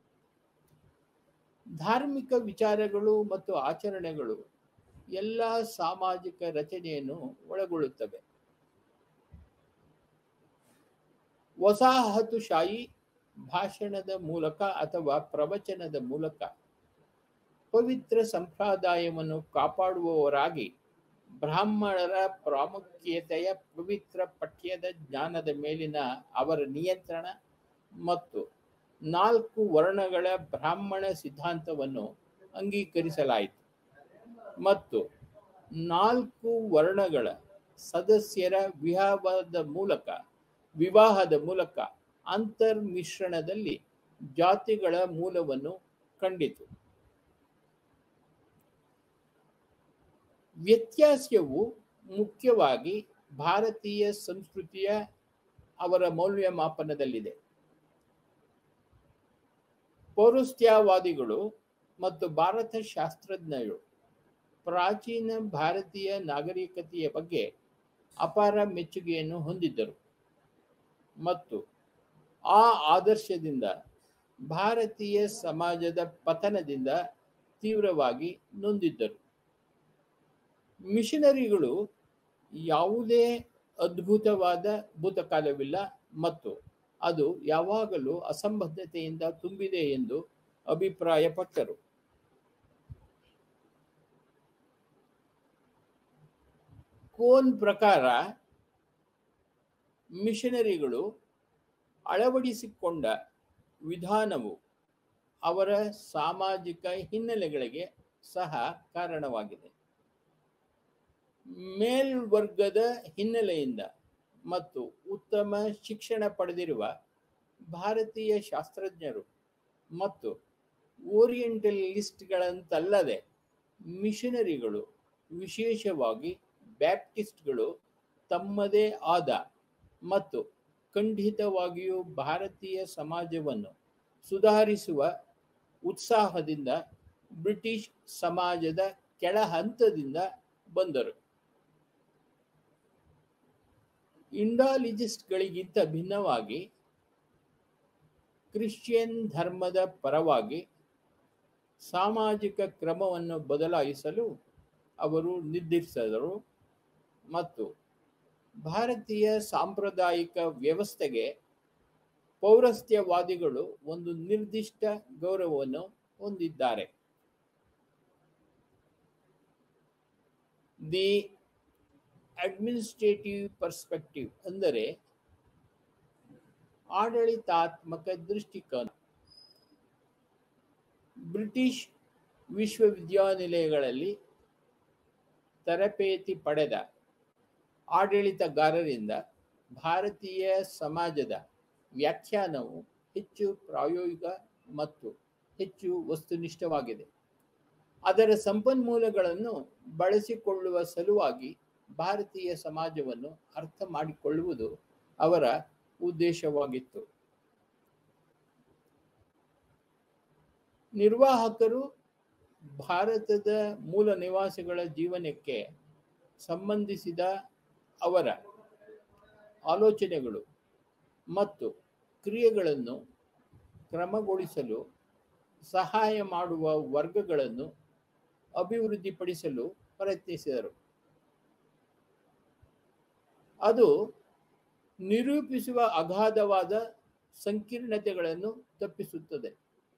ಧಾರ್ಮಿಕ ವಿಚಾರಗಳು ಮತ್ತು ಆಚರಣೆಗಳು ಎಲ್ಲ ಸಾಮಾಜಿಕ ರಚನೆಯನ್ನು ಒಳಗೊಳ್ಳುತ್ತವೆ ವಸಾಹತುಶಾಹಿ ಭಾಷಣದ ಮೂಲಕ ಅಥವಾ ಪ್ರವಚನದ ಮೂಲಕ ಪವಿತ್ರ ಸಂಪ್ರದಾಯವನ್ನು ಕಾಪಾಡುವವರಾಗಿ ಬ್ರಾಹ್ಮಣರ ಪ್ರಾಮುಖ್ಯತೆಯ ಪವಿತ್ರ ಪಠ್ಯದ ಜ್ಞಾನದ ಮೇಲಿನ ಅವರ ನಿಯಂತ್ರಣ ಮತ್ತು ನಾಲ್ಕು ವರ್ಣಗಳ ಬ್ರಾಹ್ಮಣ ಸಿದ್ಧಾಂತವನ್ನು ಅಂಗೀಕರಿಸಲಾಯಿತು ಮತ್ತು ನಾಲ್ಕು ವರ್ಣಗಳ ಸದಸ್ಯರ ವಿವಾಹದ ಮೂಲಕ ವಿವಾಹದ ಮೂಲಕ ಅಂತರ್ಮಿಶ್ರಣದಲ್ಲಿ ಜಾತಿಗಳ ಮೂಲವನ್ನು ಕಂಡಿತು ವ್ಯತ್ಯಾಸವು ಮುಖ್ಯವಾಗಿ ಭಾರತೀಯ ಸಂಸ್ಕೃತಿಯ ಅವರ ಮೌಲ್ಯಮಾಪನದಲ್ಲಿದೆ ಪೌರಸ್ತ್ಯವಾದಿಗಳು ಮತ್ತು ಭಾರತ ಶಾಸ್ತ್ರಜ್ಞರು ಪ್ರಾಚೀನ ಭಾರತೀಯ ನಾಗರಿಕತೆಯ ಬಗ್ಗೆ ಅಪಾರ ಮೆಚ್ಚುಗೆಯನ್ನು ಹೊಂದಿದ್ದರು ಮತ್ತು ಆ ಆದರ್ಶದಿಂದ ಭಾರತೀಯ ಸಮಾಜದ ಪತನದಿಂದ ತೀವ್ರವಾಗಿ ನೊಂದಿದ್ದರು ಮಿಷನರಿಗಳು ಯಾವುದೇ ಅದ್ಭುತವಾದ ಭೂತಕಾಲವಿಲ್ಲ ಮತ್ತು ಅದು ಯಾವಾಗಲೂ ಅಸಂಬದ್ಧತೆಯಿಂದ ತುಂಬಿದೆ ಎಂದು ಅಭಿಪ್ರಾಯಪಟ್ಟರು ಕೋನ್ ಪ್ರಕಾರ ಮಿಷನರಿಗಳು ಅಳವಡಿಸಿಕೊಂಡ ವಿಧಾನವು ಅವರ ಸಾಮಾಜಿಕ ಹಿನ್ನೆಲೆಗಳಿಗೆ ಸಹ ಕಾರಣವಾಗಿದೆ ಮೇಲ್ವರ್ಗದ ಹಿನ್ನೆಲೆಯಿಂದ ಮತ್ತು ಉತ್ತಮ ಶಿಕ್ಷಣ ಪಡೆದಿರುವ ಭಾರತೀಯ ಶಾಸ್ತ್ರಜ್ಞರು ಮತ್ತು ಓರಿಯೆಂಟಲಿಸ್ಟ್ಗಳಂತಲ್ಲದೆ ಮಿಷನರಿಗಳು ವಿಶೇಷವಾಗಿ ಬ್ಯಾಪ್ಟಿಸ್ಟ್ಗಳು ತಮ್ಮದೇ ಆದ ಮತ್ತು ಖಂಡಿತವಾಗಿಯೂ ಭಾರತೀಯ ಸಮಾಜವನ್ನು ಸುಧಾರಿಸುವ ಉತ್ಸಾಹದಿಂದ ಬ್ರಿಟಿಷ್ ಸಮಾಜದ ಕೆಳ ಹಂತದಿಂದ ಬಂದರು ಇಂಡಾಲಿಜಿಸ್ಟ್ಗಳಿಗಿಂತ ಭಿನ್ನವಾಗಿ ಕ್ರಿಶ್ಚಿಯನ್ ಧರ್ಮದ ಪರವಾಗಿ ಸಾಮಾಜಿಕ ಕ್ರಮವನ್ನು ಬದಲಾಯಿಸಲು ಅವರು ನಿರ್ಧರಿಸಿದರು ಮತ್ತು ಭಾರತೀಯ ಸಾಂಪ್ರದಾಯಿಕ ವ್ಯವಸ್ಥೆಗೆ ಪೌರಸ್ತ್ಯವಾದಿಗಳು ಒಂದು ನಿರ್ದಿಷ್ಟ ಗೌರವವನ್ನು ಹೊಂದಿದ್ದಾರೆ ದಿ ಅಡ್ಮಿನಿಸ್ಟ್ರೇಟಿವ್ ಪರ್ಸ್ಪೆಕ್ಟಿವ್ ಅಂದರೆ ಆಡಳಿತಾತ್ಮಕ ದೃಷ್ಟಿಕೋನ ಬ್ರಿಟಿಷ್ ವಿಶ್ವವಿದ್ಯಾನಿಲಯಗಳಲ್ಲಿ ತರಬೇತಿ ಪಡೆದ ಆಡಳಿತಗಾರರಿಂದ ಭಾರತೀಯ ಸಮಾಜದ ವ್ಯಾಖ್ಯಾನವು ಹೆಚ್ಚು ಪ್ರಾಯೋಗಿಕ ಮತ್ತು ಹೆಚ್ಚು ವಸ್ತುನಿಷ್ಠವಾಗಿದೆ ಅದರ ಸಂಪನ್ಮೂಲಗಳನ್ನು ಬಳಸಿಕೊಳ್ಳುವ ಸಲುವಾಗಿ ಭಾರತೀಯ ಸಮಾಜವನ್ನು ಅರ್ಥ ಮಾಡಿಕೊಳ್ಳುವುದು ಅವರ ಉದ್ದೇಶವಾಗಿತ್ತು ನಿರ್ವಾಹಕರು ಭಾರತದ ಮೂಲ ನಿವಾಸಿಗಳ ಜೀವನಕ್ಕೆ ಸಂಬಂಧಿಸಿದ ಅವರ ಆಲೋಚನೆಗಳು ಮತ್ತು ಕ್ರಿಯೆಗಳನ್ನು ಕ್ರಮಗೊಳಿಸಲು ಸಹಾಯ ಮಾಡುವ ವರ್ಗಗಳನ್ನು ಅಭಿವೃದ್ಧಿಪಡಿಸಲು ಪ್ರಯತ್ನಿಸಿದರು ಅದು ನಿರೂಪಿಸುವ ಅಗಾಧವಾದ ಸಂಕೀರ್ಣತೆಗಳನ್ನು ತಪ್ಪಿಸುತ್ತದೆ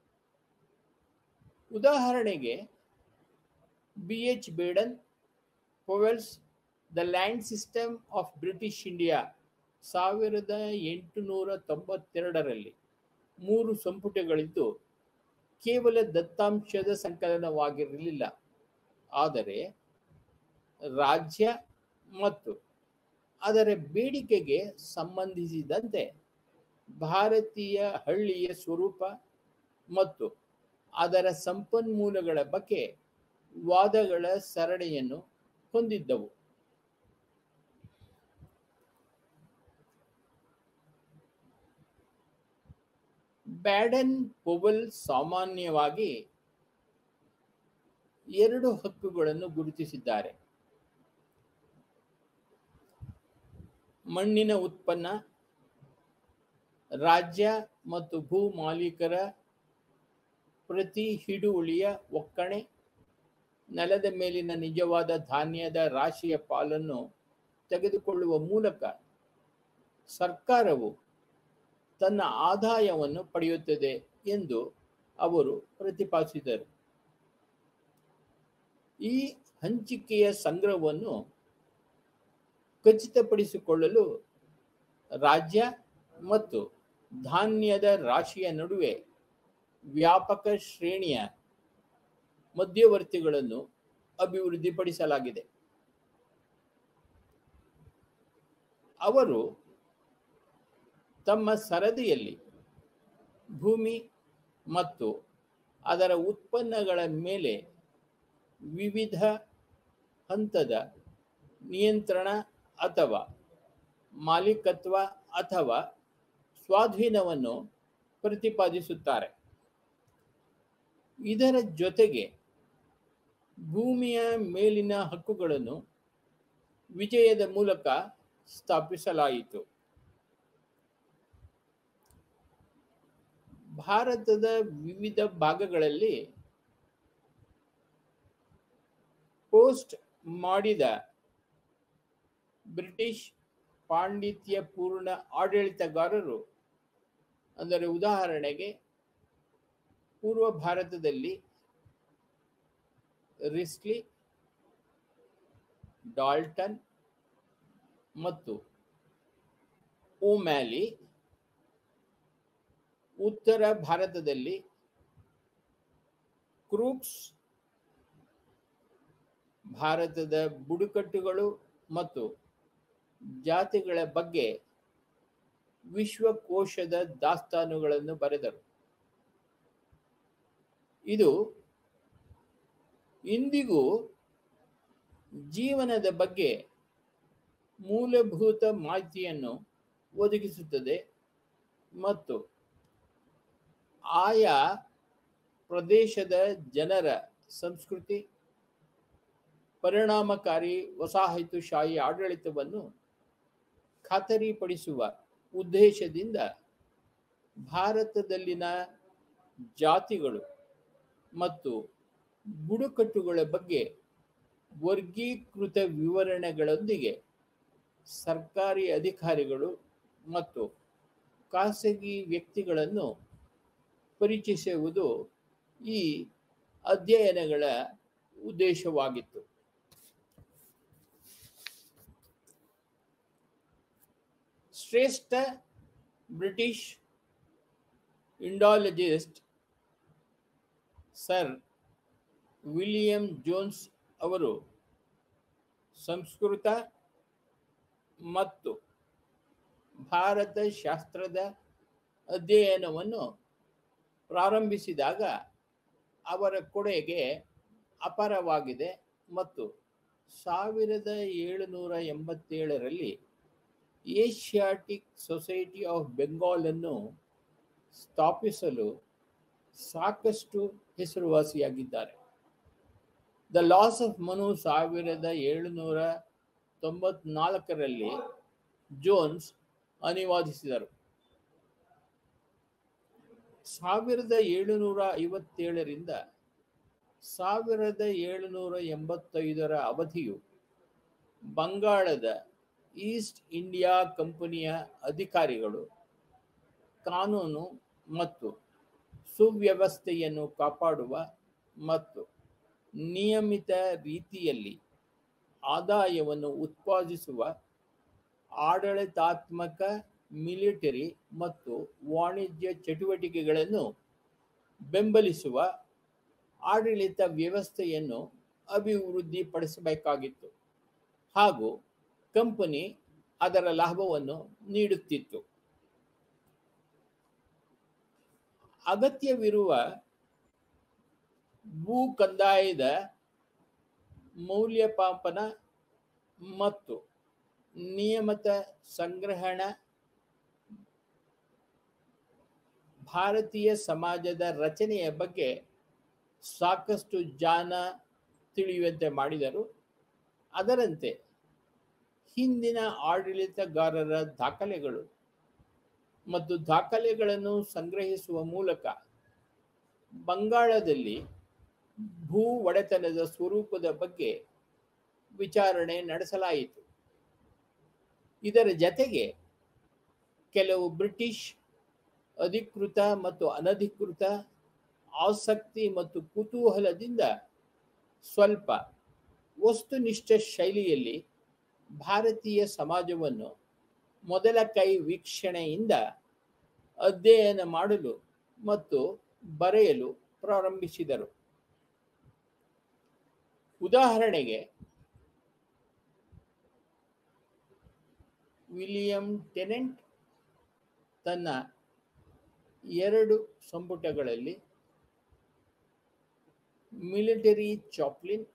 ಉದಾಹರಣೆಗೆ B H Baden Powell's the land system of British India ಸಾವಿರದ ಎಂಟುನೂರ ತೊಂಬತ್ತೆರಡರಲ್ಲಿ ಮೂರು ಸಂಪುಟಗಳಿದ್ದು ಕೇವಲ ದತ್ತಾಂಶದ ಸಂಕಲನವಾಗಿರಲಿಲ್ಲ ಆದರೆ ರಾಜ್ಯ ಮತ್ತು ಅದರ ಬೇಡಿಕೆಗೆ ಸಂಬಂಧಿಸಿದಂತೆ ಭಾರತೀಯ ಹಳ್ಳಿಯ ಸ್ವರೂಪ ಮತ್ತು ಅದರ ಸಂಪನ್ಮೂಲಗಳ ಬಗ್ಗೆ ವಾದಗಳ ಸರಣಿಯನ್ನು ಹೊಂದಿದ್ದವು ಬ್ಯಾಡನ್ ಪೊವಲ್ ಸಾಮಾನ್ಯವಾಗಿ ಎರಡು ಹಕ್ಕುಗಳನ್ನು ಗುರುತಿಸಿದ್ದಾರೆ ಮಣ್ಣಿನ ಉತ್ಪನ್ನ ರಾಜ್ಯ ಮತ್ತು ಭೂ ಮಾಲೀಕರ ಪ್ರತಿ ಹಿಡುವಳಿಯ ಒಕ್ಕಣೆ ನೆಲದ ಮೇಲಿನ ನಿಜವಾದ ಧಾನ್ಯದ ರಾಶಿಯ ಪಾಲನ್ನು ತೆಗೆದುಕೊಳ್ಳುವ ಮೂಲಕ ಸರ್ಕಾರವು ತನ್ನ ಆದಾಯವನ್ನು ಪಡೆಯುತ್ತದೆ ಎಂದು ಅವರು ಪ್ರತಿಪಾದಿಸಿದರು ಈ ಹಂಚಿಕೆಯ ಸಂಗ್ರಹವನ್ನು ಖಚಿತಪಡಿಸಿಕೊಳ್ಳಲು ರಾಜ್ಯ ಮತ್ತು ಧಾನ್ಯದ ರಾಶಿಯ ನಡುವೆ ವ್ಯಾಪಕ ಶ್ರೇಣಿಯ ಮಧ್ಯವರ್ತಿಗಳನ್ನು ಅಭಿವೃದ್ಧಿಪಡಿಸಲಾಗಿದೆ ಅವರು ತಮ್ಮ ಸರದಿಯಲ್ಲಿ ಭೂಮಿ ಮತ್ತು ಅದರ ಉತ್ಪನ್ನಗಳ ಮೇಲೆ ವಿವಿಧ ಹಂತದ ನಿಯಂತ್ರಣ ಅಥವಾ ಮಾಲೀಕತ್ವ ಅಥವಾ ಸ್ವಾಧೀನವನ್ನು ಪ್ರತಿಪಾದಿಸುತ್ತಾರೆ ಇದರ ಜೊತೆಗೆ ಭೂಮಿಯ ಮೇಲಿನ ಹಕ್ಕುಗಳನ್ನು ವಿಜಯದ ಮೂಲಕ ಸ್ಥಾಪಿಸಲಾಯಿತು ಭಾರತದ ವಿವಿಧ ಭಾಗಗಳಲ್ಲಿ ಪೋಸ್ಟ್ ಮಾಡಿದ ಬ್ರಿಟಿಷ್ ಪಾಂಡಿತ್ಯ ಪೂರ್ಣ ಆಡಳಿತಗಾರರು ಅಂದರೆ ಉದಾಹರಣೆಗೆ ಪೂರ್ವ ಭಾರತದಲ್ಲಿ ರಿಸ್ಲಿ ಡಾಲ್ಟನ್ ಮತ್ತು ಓಮ್ಯಾಲಿ ಉತ್ತರ ಭಾರತದಲ್ಲಿ ಕ್ರೂಕ್ಸ್ ಭಾರತದ ಬುಡಕಟ್ಟುಗಳು ಮತ್ತು ಜಾತಿಗಳ ಬಗ್ಗೆ ವಿಶ್ವಕೋಶದ ದಾಸ್ತಾನುಗಳನ್ನು ಬರೆದರು ಇದು ಇಂದಿಗೂ ಜೀವನದ ಬಗ್ಗೆ ಮೂಲಭೂತ ಮಾಹಿತಿಯನ್ನು ಒದಗಿಸುತ್ತದೆ ಮತ್ತು ಆಯಾ ಪ್ರದೇಶದ ಜನರ ಸಂಸ್ಕೃತಿ ಪರಿಣಾಮಕಾರಿ ವಸಾಹತುಶಾಹಿ ಆಡಳಿತವನ್ನು ಖಾತರಿಪಡಿಸುವ ಉದ್ದೇಶದಿಂದ ಭಾರತದಲ್ಲಿನ ಜಾತಿಗಳು ಮತ್ತು ಬುಡಕಟ್ಟುಗಳ ಬಗ್ಗೆ ವರ್ಗೀಕೃತ ವಿವರಣೆಗಳೊಂದಿಗೆ ಸರ್ಕಾರಿ ಅಧಿಕಾರಿಗಳು ಮತ್ತು ಖಾಸಗಿ ವ್ಯಕ್ತಿಗಳನ್ನು ಪರಿಚಯಿಸುವುದು ಈ ಅಧ್ಯಯನಗಳ ಉದ್ದೇಶವಾಗಿತ್ತು ಶ್ರೇಷ್ಠ British Indologist sir William Jones ಅವರು ಸಂಸ್ಕೃತ ಮತ್ತು ಭಾರತ ಶಾಸ್ತ್ರದ ಅಧ್ಯಯನವನ್ನು ಪ್ರಾರಂಭಿಸಿದಾಗ ಅವರ ಕೊಡುಗೆ ಅಪಾರವಾಗಿದೆ ಮತ್ತು ಸಾವಿರದ ಏಳುನೂರ ಎಂಬತ್ತೇಳರಲ್ಲಿ ಏಷ್ಯಾಟಿಕ್ ಸೊಸೈಟಿ ಆಫ್ ಬೆಂಗಾಲನ್ನು ಸ್ಥಾಪಿಸಲು ಸಾಕಷ್ಟು ಹೆಸರುವಾಸಿಯಾಗಿದ್ದಾರೆ ದ ಲಾಸ್ ಆಫ್ ಮನು ಸಾವಿರದ ಏಳುನೂರ ತೊಂಬತ್ನಾಲ್ಕರಲ್ಲಿ ಜೋನ್ಸ್ ಅನುವಾದಿಸಿದರು ಸಾವಿರದ ಏಳುನೂರ ಐವತ್ತೇಳರಿಂದ ಸಾವಿರದ ಏಳುನೂರ ಎಂಬತ್ತೈದರ ಅವಧಿಯು ಬಂಗಾಳದ ಈಸ್ಟ್ ಇಂಡಿಯಾ ಕಂಪನಿಯ ಅಧಿಕಾರಿಗಳು ಕಾನೂನು ಮತ್ತು ಸುವ್ಯವಸ್ಥೆಯನ್ನು ಕಾಪಾಡುವ ಮತ್ತು ನಿಯಮಿತ ರೀತಿಯಲ್ಲಿ ಆದಾಯವನ್ನು ಉತ್ಪಾದಿಸುವ ಆಡಳಿತಾತ್ಮಕ ಮಿಲಿಟರಿ ಮತ್ತು ವಾಣಿಜ್ಯ ಚಟುವಟಿಕೆಗಳನ್ನು ಬೆಂಬಲಿಸುವ ಆಡಳಿತ ವ್ಯವಸ್ಥೆಯನ್ನು ಅಭಿವೃದ್ಧಿಪಡಿಸಬೇಕಾಗಿತ್ತು ಹಾಗೂ ಕಂಪನಿ ಅದರ ಲಾಭವನ್ನು ನೀಡುತ್ತಿತ್ತು ಅಗತ್ಯವಿರುವ ಭೂ ಕಂದಾಯದ ಮೌಲ್ಯಪಾಪನ ಮತ್ತು ನಿಯಮಿತ ಸಂಗ್ರಹಣ ಭಾರತೀಯ ಸಮಾಜದ ರಚನೆಯ ಬಗ್ಗೆ ಸಾಕಷ್ಟು ಜಾನ ತಿಳಿಯುವಂತೆ ಮಾಡಿದರು ಅದರಂತೆ ಹಿಂದಿನ ಆಡಳಿತಗಾರರ ದಾಖಲೆಗಳು ಮತ್ತು ದಾಖಲೆಗಳನ್ನು ಸಂಗ್ರಹಿಸುವ ಮೂಲಕ ಬಂಗಾಳದಲ್ಲಿ ಭೂ ಒಡೆತನದ ಸ್ವರೂಪದ ಬಗ್ಗೆ ವಿಚಾರಣೆ ನಡೆಸಲಾಯಿತು ಇದರ ಜತೆಗೆ ಕೆಲವು ಬ್ರಿಟಿಷ್ ಅಧಿಕೃತ ಮತ್ತು ಅನಧಿಕೃತ ಆಸಕ್ತಿ ಮತ್ತು ಕುತೂಹಲದಿಂದ ಸ್ವಲ್ಪ ವಸ್ತುನಿಷ್ಠ ಶೈಲಿಯಲ್ಲಿ ಭಾರತೀಯ ಸಮಾಜವನ್ನು ಮೊದಲ ಕೈ ವೀಕ್ಷಣೆಯಿಂದ ಅಧ್ಯಯನ ಮಾಡಲು ಮತ್ತು ಬರೆಯಲು ಪ್ರಾರಂಭಿಸಿದರು ಉದಾಹರಣೆಗೆ ವಿಲಿಯಂ ಟೆನೆಂಟ್ ತನ್ನ ಎರಡು ಸಂಪುಟಗಳಲ್ಲಿ ಮಿಲಿಟರಿ ಚಾಪ್ಲಿನ್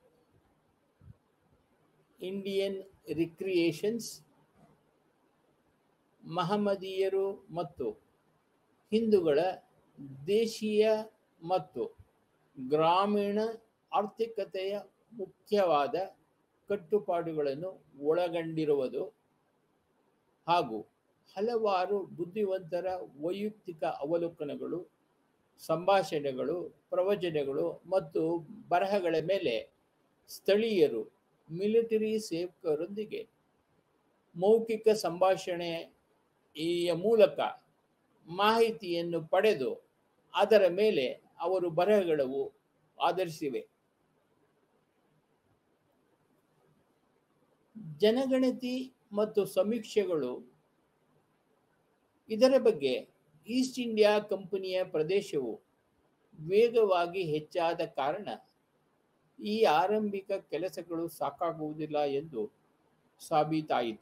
ಇಂಡಿಯನ್ ರಿಕ್ರಿಯೇಷನ್ಸ್ ಮಹಮ್ಮದೀಯರು ಮತ್ತು ಹಿಂದೂಗಳ ದೇಶೀಯ ಮತ್ತು ಗ್ರಾಮೀಣ ಆರ್ಥಿಕತೆಯ ಮುಖ್ಯವಾದ ಕಟ್ಟುಪಾಡುಗಳನ್ನು ಒಳಗೊಂಡಿರುವುದು ಹಾಗೂ ಹಲವಾರು ಬುದ್ಧಿವಂತರ ವೈಯಕ್ತಿಕ ಅವಲೋಕನಗಳು ಸಂಭಾಷಣೆಗಳು ಪ್ರವಚನಗಳು ಮತ್ತು ಬರಹಗಳ ಮೇಲೆ ಸ್ಥಳೀಯರು ಮಿಲಿಟರಿ ಸೇವಕರೊಂದಿಗೆ ಮೌಖಿಕ ಸಂಭಾಷಣೆಯ ಮೂಲಕ ಮಾಹಿತಿಯನ್ನು ಪಡೆದು ಅದರ ಮೇಲೆ ಅವರು ಬರಹಗಳು ಆಧರಿಸಿವೆ ಜನಗಣತಿ ಮತ್ತು ಸಮೀಕ್ಷೆಗಳು ಇದರ ಬಗ್ಗೆ ಈಸ್ಟ್ ಇಂಡಿಯಾ ಕಂಪನಿಯ ಪ್ರದೇಶವು ವೇಗವಾಗಿ ಹೆಚ್ಚಾದ ಕಾರಣ ಈ ಆರಂಭಿಕ ಕೆಲಸಗಳು ಸಾಕಾಗುವುದಿಲ್ಲ ಎಂದು ಸಾಬೀತಾಯಿತು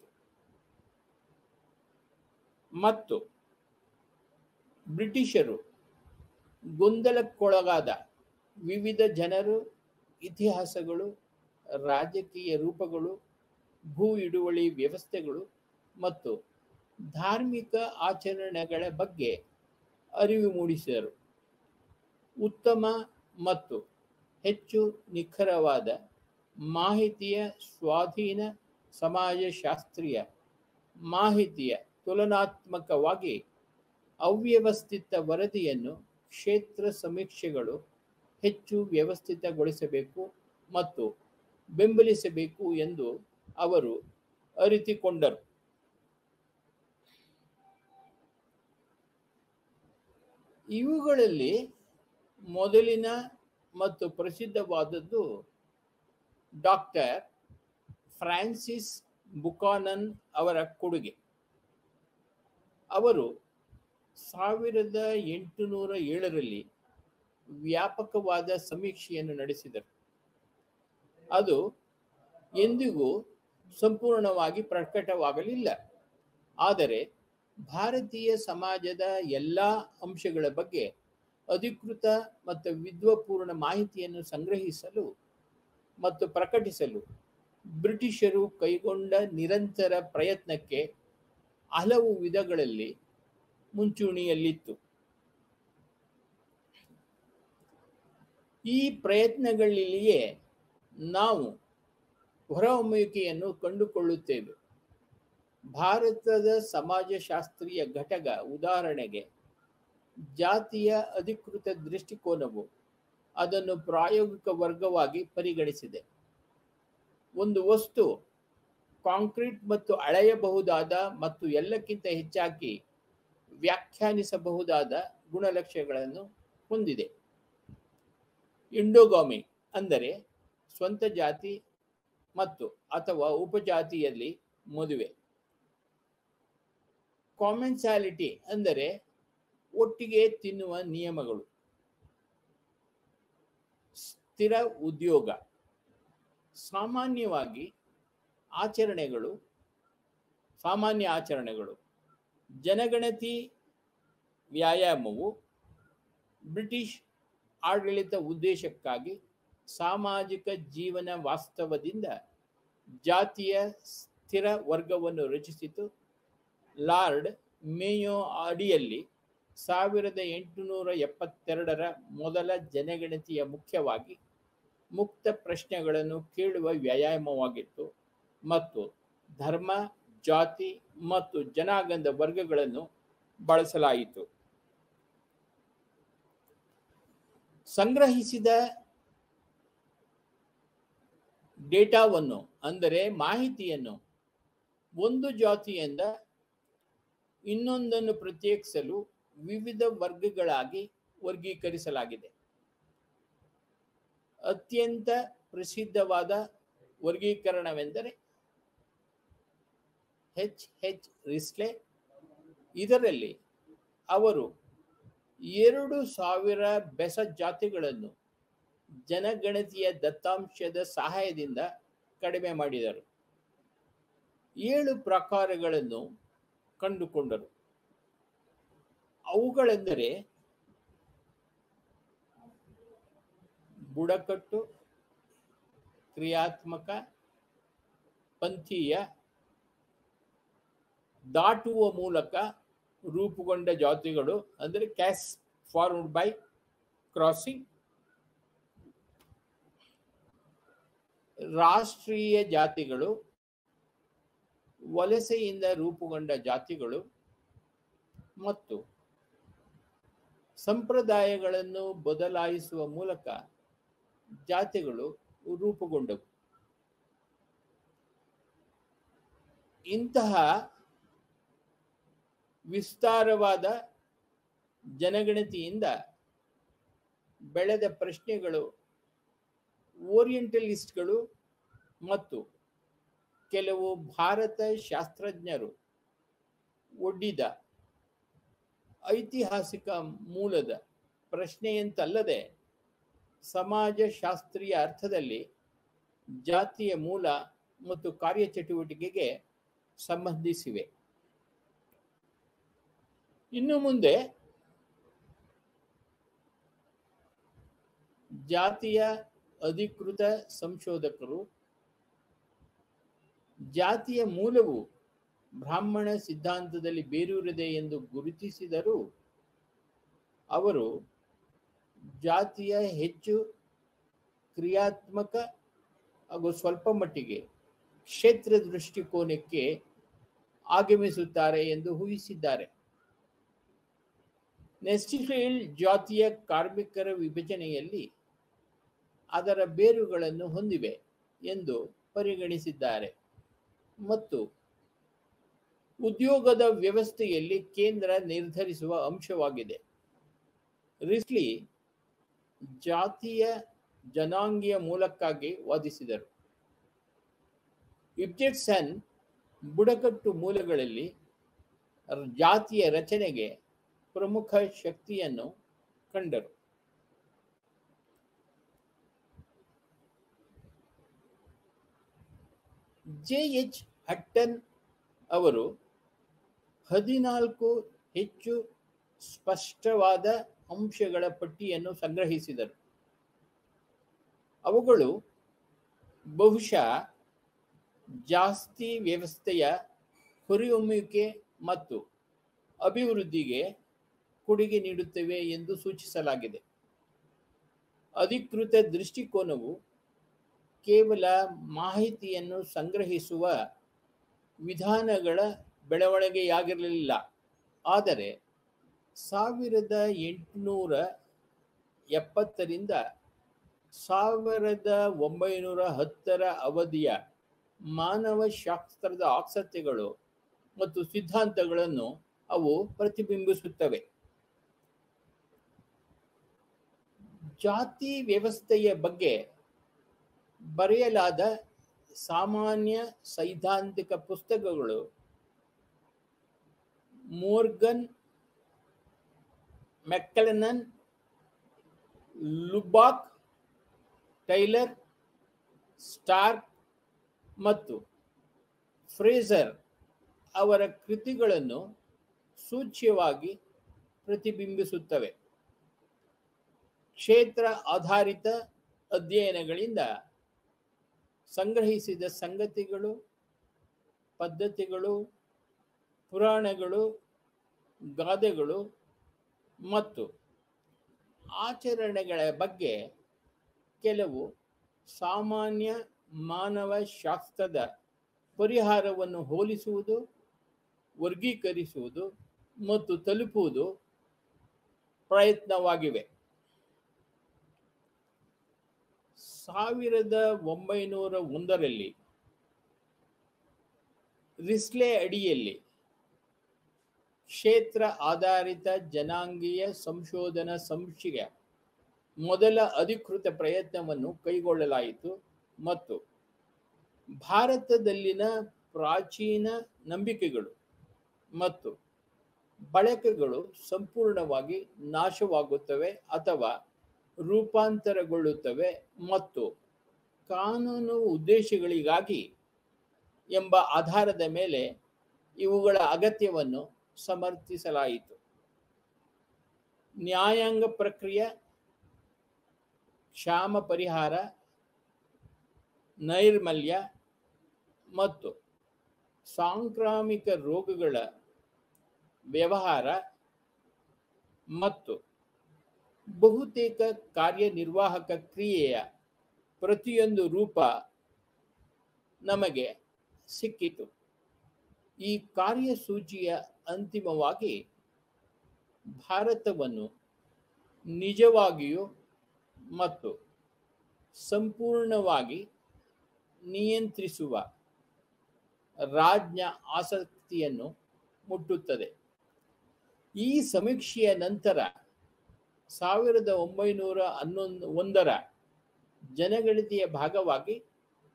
ಮತ್ತು ಬ್ರಿಟಿಷರು ಗೊಂದಲಕ್ಕೊಳಗಾದ ವಿವಿಧ ಜನರು ಇತಿಹಾಸಗಳು ರಾಜಕೀಯ ರೂಪಗಳು ಭೂ ಹಿಡುವಳಿ ವ್ಯವಸ್ಥೆಗಳು ಮತ್ತು ಧಾರ್ಮಿಕ ಆಚರಣೆಗಳ ಬಗ್ಗೆ ಅರಿವು ಮೂಡಿಸಿದರು ಉತ್ತಮ ಮತ್ತು ಹೆಚ್ಚು ನಿಖರವಾದ ಮಾಹಿತಿಯ ಸ್ವಾಧೀನ ಸಮಾಜಶಾಸ್ತ್ರೀಯ ಮಾಹಿತಿಯ ತುಲನಾತ್ಮಕವಾಗಿ ಅವ್ಯವಸ್ಥಿತ ವರದಿಯನ್ನು ಕ್ಷೇತ್ರ ಸಮೀಕ್ಷೆಗಳು ಹೆಚ್ಚು ವ್ಯವಸ್ಥಿತಗೊಳಿಸಬೇಕು ಮತ್ತು ಬೆಂಬಲಿಸಬೇಕು ಎಂದು ಅವರು ಅರಿತುಕೊಂಡರು ಇವುಗಳಲ್ಲಿ ಮೊದಲಿನ ಮತ್ತು ಪ್ರಸಿದ್ಧವಾದದ್ದು ಡಾಕ್ಟರ್ ಫ್ರಾನ್ಸಿಸ್ ಬುಕಾನನ್ ಅವರ ಕೊಡುಗೆ ಅವರು ಸಾವಿರದ ಎಂಟುನೂರ ಏಳರಲ್ಲಿ ವ್ಯಾಪಕವಾದ ಸಮೀಕ್ಷೆಯನ್ನು ನಡೆಸಿದರು ಅದು ಎಂದಿಗೂ ಸಂಪೂರ್ಣವಾಗಿ ಪ್ರಕಟವಾಗಲಿಲ್ಲ ಆದರೆ ಭಾರತೀಯ ಸಮಾಜದ ಎಲ್ಲ ಅಂಶಗಳ ಬಗ್ಗೆ ಅಧಿಕೃತ ಮತ್ತು ವಿದ್ವಪೂರ್ಣ ಮಾಹಿತಿಯನ್ನು ಸಂಗ್ರಹಿಸಲು ಮತ್ತು ಪ್ರಕಟಿಸಲು ಬ್ರಿಟಿಷರು ಕೈಗೊಂಡ ನಿರಂತರ ಪ್ರಯತ್ನಕ್ಕೆ ಹಲವು ವಿಧಗಳಲ್ಲಿ ಮುಂಚೂಣಿಯಲ್ಲಿತ್ತು ಈ ಪ್ರಯತ್ನಗಳಲ್ಲಿಯೇ ನಾವು ಹೊರಹೊಮ್ಮುವಿಕೆಯನ್ನು ಕಂಡುಕೊಳ್ಳುತ್ತೇವೆ ಭಾರತದ ಸಮಾಜಶಾಸ್ತ್ರೀಯ ಘಟಕ ಉದಾಹರಣೆಗೆ ಜಾತಿಯ ಅಧಿಕೃತ ದೃಷ್ಟಿಕೋನವು ಅದನ್ನು ಪ್ರಾಯೋಗಿಕ ವರ್ಗವಾಗಿ ಪರಿಗಣಿಸಿದೆ ಒಂದು ವಸ್ತು ಕಾಂಕ್ರೀಟ್ ಮತ್ತು ಅಳೆಯಬಹುದಾದ ಮತ್ತು ಎಲ್ಲಕ್ಕಿಂತ ಹೆಚ್ಚಾಗಿ ವ್ಯಾಖ್ಯಾನಿಸಬಹುದಾದ ಗುಣಲಕ್ಷಣಗಳನ್ನು ಹೊಂದಿದೆ ಇಂಡೋಗಾಮಿ ಅಂದರೆ ಸ್ವಂತ ಜಾತಿ ಮತ್ತು ಅಥವಾ ಉಪಜಾತಿಯಲ್ಲಿ ಮದುವೆ ಕಾಮೆನ್ಸಾಲಿಟಿ ಅಂದರೆ ಒಟ್ಟಿಗೆ ತಿನ್ನುವ ನಿಯಮಗಳು ಸ್ಥಿರ ಉದ್ಯೋಗ ಸಾಮಾನ್ಯವಾಗಿ ಆಚರಣೆಗಳು ಸಾಮಾನ್ಯ ಆಚರಣೆಗಳು ಜನಗಣತಿ ವ್ಯಾಯಾಮವು ಬ್ರಿಟಿಷ್ ಆಡಳಿತ ಉದ್ದೇಶಕ್ಕಾಗಿ ಸಾಮಾಜಿಕ ಜೀವನ ವಾಸ್ತವದಿಂದ ಜಾತಿಯ ಸ್ಥಿರ ವರ್ಗವನ್ನು ರಚಿಸಿತು ಲಾರ್ಡ್ ಮೇಯೋ ಅಡಿಯಲ್ಲಿ ಸಾವಿರದ ಎಂಟುನೂರ ಎಪ್ಪತ್ತೆರಡರ ಮೊದಲ ಜನಗಣತಿಯ ಮುಖ್ಯವಾಗಿ ಮುಕ್ತ ಪ್ರಶ್ನೆಗಳನ್ನು ಕೇಳುವ ವ್ಯಾಯಾಮವಾಗಿತ್ತು ಮತ್ತು ಧರ್ಮ ಜಾತಿ ಮತ್ತು ಜನಾಂಗದ ವರ್ಗಗಳನ್ನು ಬಳಸಲಾಯಿತು ಸಂಗ್ರಹಿಸಿದ ಡೇಟಾವನ್ನು ಅಂದರೆ ಮಾಹಿತಿಯನ್ನು ಒಂದು ಜಾತಿಯಿಂದ ಇನ್ನೊಂದನ್ನು ಪ್ರತ್ಯೇಕಿಸಲು ವಿವಿಧ ವರ್ಗಗಳಾಗಿ ವರ್ಗೀಕರಿಸಲಾಗಿದೆ ಅತ್ಯಂತ ಪ್ರಸಿದ್ಧವಾದ ವರ್ಗೀಕರಣವೆಂದರೆ ಹೆಚ್ ಹೆಚ್ ರಿಸ್ಲೆ ಇದರಲ್ಲಿ ಅವರು ಎರಡು ಸಾವಿರ ಬೆಸ ಜಾತಿಗಳನ್ನು ಜನಗಣತಿಯ ದತ್ತಾಂಶದ ಸಹಾಯದಿಂದ ಕಡಿಮೆ ಮಾಡಿದರು ಏಳು ಪ್ರಕಾರಗಳನ್ನು ಕಂಡುಕೊಂಡರು ಅವುಗಳೆಂದರೆ ಬುಡಕಟ್ಟು ಕ್ರಿಯಾತ್ಮಕ ಪಂಥೀಯ ದಾಟುವ ಮೂಲಕ ರೂಪುಗೊಂಡ ಜಾತಿಗಳು ಅಂದರೆ ಕ್ಯಾಸ್ ಫಾರ್ವರ್ಡ್ ಬೈ ಕ್ರಾಸಿಂಗ್ ರಾಷ್ಟ್ರೀಯ ಜಾತಿಗಳು ವಲಸೆಯಿಂದ ರೂಪುಗೊಂಡ ಜಾತಿಗಳು ಮತ್ತು ಸಂಪ್ರದಾಯಗಳನ್ನು ಬದಲಾಯಿಸುವ ಮೂಲಕ ಜಾತಿಗಳು ರೂಪುಗೊಂಡವು ಇಂತಹ ವಿಸ್ತಾರವಾದ ಜನಗಣತಿಯಿಂದ ಬೆಳೆದ ಪ್ರಶ್ನೆಗಳು ಓರಿಯೆಂಟಲಿಸ್ಟ್ಗಳು ಮತ್ತು ಕೆಲವು ಭಾರತ ಶಾಸ್ತ್ರಜ್ಞರು ಒಡ್ಡಿದ ಐತಿಹಾಸಿಕ ಮೂಲದ ಪ್ರಶ್ನೆಯಂತಲ್ಲದೆ ಸಮಾಜಶಾಸ್ತ್ರೀಯ ಅರ್ಥದಲ್ಲಿ ಜಾತಿಯ ಮೂಲ ಮತ್ತು ಕಾರ್ಯಚಟುವಟಿಕೆಗೆ ಸಂಬಂಧಿಸಿವೆ ಇನ್ನು ಮುಂದೆ ಜಾತಿಯ ಅಧಿಕೃತ ಸಂಶೋಧಕರು ಜಾತಿಯ ಮೂಲವು ಬ್ರಾಹ್ಮಣ ಸಿದ್ಧಾಂತದಲ್ಲಿ ಬೇರೂರಿದೆ ಎಂದು ಗುರುತಿಸಿದರೂ ಅವರು ಜಾತಿಯ ಹೆಚ್ಚು ಕ್ರಿಯಾತ್ಮಕ ಹಾಗೂ ಸ್ವಲ್ಪ ಮಟ್ಟಿಗೆ ಕ್ಷೇತ್ರ ದೃಷ್ಟಿಕೋನಕ್ಕೆ ಆಗಮಿಸುತ್ತಾರೆ ಎಂದು ಊಹಿಸಿದ್ದಾರೆ ನೆಸ್ಟಿಫೈಲ್ ಜಾತಿಯ ಕಾರ್ಮಿಕರ ವಿಭಜನೆಯಲ್ಲಿ ಅದರ ಬೇರುಗಳನ್ನು ಹೊಂದಿವೆ ಎಂದು ಪರಿಗಣಿಸಿದ್ದಾರೆ ಮತ್ತು ಉದ್ಯೋಗದ ವ್ಯವಸ್ಥೆಯಲ್ಲಿ ಕೇಂದ್ರ ನಿರ್ಧರಿಸುವ ಅಂಶವಾಗಿದೆ ರಿಸ್ಲಿ ಜಾತಿಯ ಜನಾಂಗೀಯ ಮೂಲಕ್ಕಾಗಿ ವಾದಿಸಿದರು ಇಬ್ಜೆಟ್ಸನ್ ಬುಡಕಟ್ಟು ಮೂಲಗಳಲ್ಲಿ ಜಾತಿಯ ರಚನೆಗೆ ಪ್ರಮುಖ ಶಕ್ತಿಯನ್ನು ಕಂಡರು ಜೆ ಎಚ್ ಹಟ್ಟನ್ ಅವರು ಹದಿನಾಲ್ಕು ಹೆಚ್ಚು ಸ್ಪಷ್ಟವಾದ ಅಂಶಗಳ ಪಟ್ಟಿಯನ್ನು ಸಂಗ್ರಹಿಸಿದರು ಅವುಗಳು ಬಹುಶಃ ಜಾಸ್ತಿ ವ್ಯವಸ್ಥೆಯ ಹೊರೆಹೊಮ್ಮುವಿಕೆ ಮತ್ತು ಅಭಿವೃದ್ಧಿಗೆ ಕೊಡುಗೆ ನೀಡುತ್ತವೆ ಎಂದು ಸೂಚಿಸಲಾಗಿದೆ ಅಧಿಕೃತ ದೃಷ್ಟಿಕೋನವು ಕೇವಲ ಮಾಹಿತಿಯನ್ನು ಸಂಗ್ರಹಿಸುವ ವಿಧಾನಗಳ ಬೆಳವಣಿಗೆಯಾಗಿರಲಿಲ್ಲ ಆದರೆ ಸಾವಿರದ ಎಂಟುನೂರ ಎಪ್ಪತ್ತರಿಂದ ಸಾವಿರದ ಒಂಬೈನೂರ ಹತ್ತರ ಅವಧಿಯ ಮಾನವಶಾಸ್ತ್ರದ ಆಸಕ್ತಿಗಳು ಮತ್ತು ಸಿದ್ಧಾಂತಗಳನ್ನು ಅವು ಪ್ರತಿಬಿಂಬಿಸುತ್ತವೆ ಜಾತಿ ವ್ಯವಸ್ಥೆಯ ಬಗ್ಗೆ ಬರೆಯಲಾದ ಸಾಮಾನ್ಯ ಸೈದ್ಧಾಂತಿಕ ಪುಸ್ತಕಗಳು Morgan McLennan Lubbock Tylor Starcke ಮತ್ತು ಫ್ರೇಸರ್ ಅವರ ಕೃತಿಗಳನ್ನು ಸೂಚ್ಯವಾಗಿ ಪ್ರತಿಬಿಂಬಿಸುತ್ತವೆ ಕ್ಷೇತ್ರ ಆಧಾರಿತ ಅಧ್ಯಯನಗಳಿಂದ ಸಂಗ್ರಹಿಸಿದ ಸಂಗತಿಗಳು ಪದ್ಧತಿಗಳು ಪುರಾಣಗಳು ಗಾದೆಗಳು ಮತ್ತು ಆಚರಣೆಗಳ ಬಗ್ಗೆ ಕೆಲವು ಸಾಮಾನ್ಯ ಮಾನವ ಶಾಸ್ತ್ರದ ಪರಿಹಾರವನ್ನು ಹೋಲಿಸುವುದು ವರ್ಗೀಕರಿಸುವುದು ಮತ್ತು ತಲುಪುವುದು ಪ್ರಯತ್ನವಾಗಿವೆ ಸಾವಿರದ ಒಂಬೈನೂರ ಒಂದರಲ್ಲಿ ರಿಸ್ಲೆ ಅಡಿಯಲ್ಲಿ ಕ್ಷೇತ್ರ ಆಧಾರಿತ ಜನಾಂಗೀಯ ಸಂಶೋಧನಾ ಸಂಸ್ಥೆಯ ಮೊದಲ ಅಧಿಕೃತ ಪ್ರಯತ್ನವನ್ನು ಕೈಗೊಳ್ಳಲಾಯಿತು ಮತ್ತು ಭಾರತದಲ್ಲಿನ ಪ್ರಾಚೀನ ನಂಬಿಕೆಗಳು ಮತ್ತು ಬಳಕೆಗಳು ಸಂಪೂರ್ಣವಾಗಿ ನಾಶವಾಗುತ್ತವೆ ಅಥವಾ ರೂಪಾಂತರಗೊಳ್ಳುತ್ತವೆ ಮತ್ತು ಕಾನೂನು ಉದ್ದೇಶಗಳಿಗಾಗಿ ಎಂಬ ಆಧಾರದ ಮೇಲೆ ಇವುಗಳ ಅಗತ್ಯವನ್ನು ಸಮರ್ಥಿಸಲಾಯಿತು ನ್ಯಾಯಾಂಗ ಪ್ರಕ್ರಿಯೆ ಕ್ಷಾಮ ಪರಿಹಾರ ನೈರ್ಮಲ್ಯ ಮತ್ತು ಸಾಂಕ್ರಾಮಿಕ ರೋಗಗಳ ವ್ಯವಹಾರ ಮತ್ತು ಬಹುತೇಕ ಕಾರ್ಯನಿರ್ವಾಹಕ ಕ್ರಿಯೆಯ ಪ್ರತಿಯೊಂದು ರೂಪ ನಮಗೆ ಸಿಕ್ಕಿತು ಈ ಕಾರ್ಯಸೂಚಿಯ ಅಂತಿಮವಾಗಿ ಭಾರತವನ್ನು ನಿಜವಾಗಿಯೂ ಮತ್ತು ಸಂಪೂರ್ಣವಾಗಿ ನಿಯಂತ್ರಿಸುವ ರಾಜ್ಯ ಆಸಕ್ತಿಯನ್ನು ಮುಟ್ಟುತ್ತದೆ ಈ ಸಮೀಕ್ಷೆಯ ನಂತರ ಸಾವಿರದ ಒಂಬೈನೂರ ಹನ್ನೊಂದು ಒಂದರ ಜನಗಣತಿಯ ಭಾಗವಾಗಿ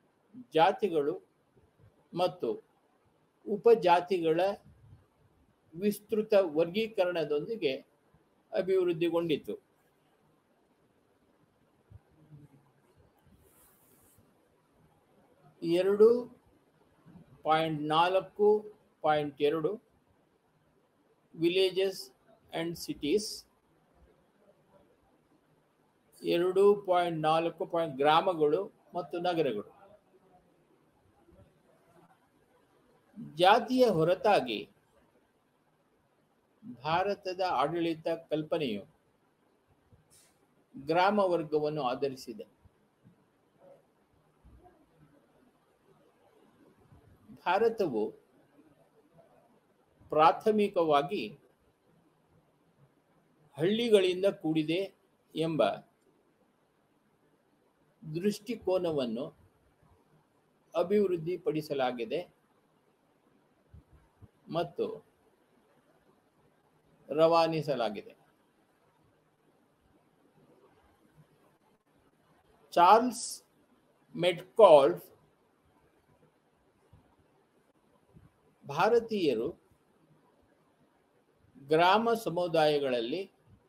ಜಾತಿಗಳು ಮತ್ತು ಉಪಜಾತಿಗಳ ವಿಸ್ತೃತ ವರ್ಗೀಕರಣದೊಂದಿಗೆ ಅಭಿವೃದ್ಧಿಗೊಂಡಿತು ಎರಡು ಪಾಯಿಂಟ್ ನಾಲ್ಕು ಪಾಯಿಂಟ್ ಎರಡು ವಿಲೇಜಸ್ ಆ್ಯಂಡ್ ಸಿಟೀಸ್ ಎರಡು ಪಾಯಿಂಟ್ ನಾಲ್ಕು ಪಾಯಿಂಟ್ ಗ್ರಾಮಗಳು ಮತ್ತು ನಗರಗಳು ಜಾತಿಯ ಹೊರತಾಗಿ ಭಾರತದ ಆಡಳಿತ ಕಲ್ಪನೆಯು ಗ್ರಾಮ ವರ್ಗವನ್ನು ಆಧರಿಸಿದೆ ಭಾರತವು ಪ್ರಾಥಮಿಕವಾಗಿ ಹಳ್ಳಿಗಳಿಂದ ಕೂಡಿದೆ ಎಂಬ ದೃಷ್ಟಿಕೋನವನ್ನು ಅಭಿವೃದ್ಧಿಪಡಿಸಲಾಗಿದೆ ಮತ್ತು ರವಾನಿಸಲಾಗಿದೆ ಚಾರ್ಲ್ಸ್ ಮೆಟ್ಕಾಲ್ಫ್ ಭಾರತೀಯರು ಗ್ರಾಮ ಸಮುದಾಯಗಳಲ್ಲಿ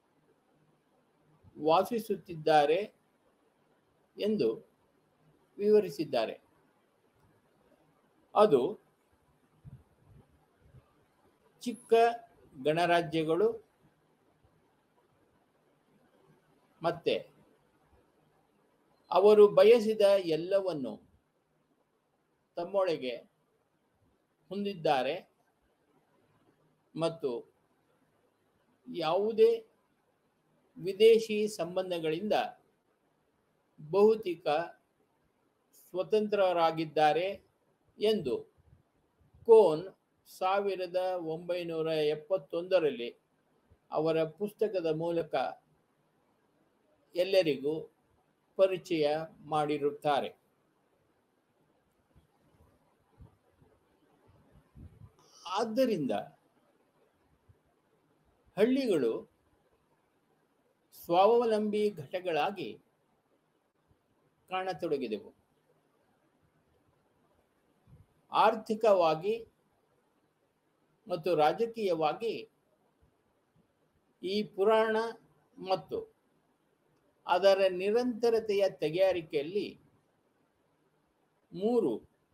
ವಾಸಿಸುತ್ತಿದ್ದಾರೆ ಎಂದು ವಿವರಿಸಿದ್ದಾರೆ ಅದು ಚಿಕ್ಕ ಗಣರಾಜ್ಯಗಳು ಮತ್ತೆ ಅವರು ಬಯಸಿದ ಎಲ್ಲವನ್ನು ತಮ್ಮೊಳಗೆ ಹೊಂದಿದ್ದಾರೆ ಮತ್ತು ಯಾವುದೇ ವಿದೇಶಿ ಸಂಬಂಧಗಳಿಂದ ಬಹುತೇಕ ಸ್ವತಂತ್ರರಾಗಿದ್ದಾರೆ ಎಂದು ಕೋನ್ ಸಾವಿರದ ಒಂಬೈನೂರ ಎಪ್ಪತ್ತೊಂದರಲ್ಲಿ ಅವರ ಪುಸ್ತಕದ ಮೂಲಕ ಎಲ್ಲರಿಗೂ ಪರಿಚಯ ಮಾಡಿರುತ್ತಾರೆ ಆದ್ದರಿಂದ ಹಳ್ಳಿಗಳು ಸ್ವಾವಲಂಬಿ ಘಟಕಗಳಾಗಿ ಕಾಣತೊಡಗಿದೆವು ಆರ್ಥಿಕವಾಗಿ ಮತ್ತು ರಾಜಕೀಯವಾಗಿ ಈ ಪುರಾಣ ಮತ್ತು ಅದರ ನಿರಂತರತೆಯ ತಯಾರಿಕೆಯಲ್ಲಿ ಮೂರು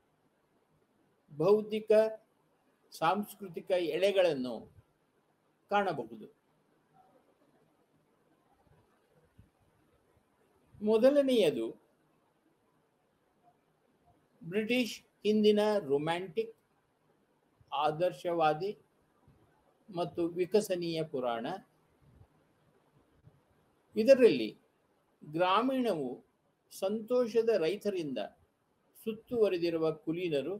ಬೌದ್ಧಿಕ ಸಾಂಸ್ಕೃತಿಕ ಎಳೆಗಳನ್ನು ಕಾಣಬಹುದು ಮೊದಲನೆಯದು ಬ್ರಿಟಿಷ್ ಹಿಂದಿನ ರೊಮ್ಯಾಂಟಿಕ್ ಆದರ್ಶವಾದಿ ಮತ್ತು ವಿಕಸನೀಯ ಪುರಾಣ ಇದರಲ್ಲಿ ಗ್ರಾಮೀಣವು ಸಂತೋಷದ ರೈತರಿಂದ ಸುತ್ತುವರಿದಿರುವ ಕುಲೀನರು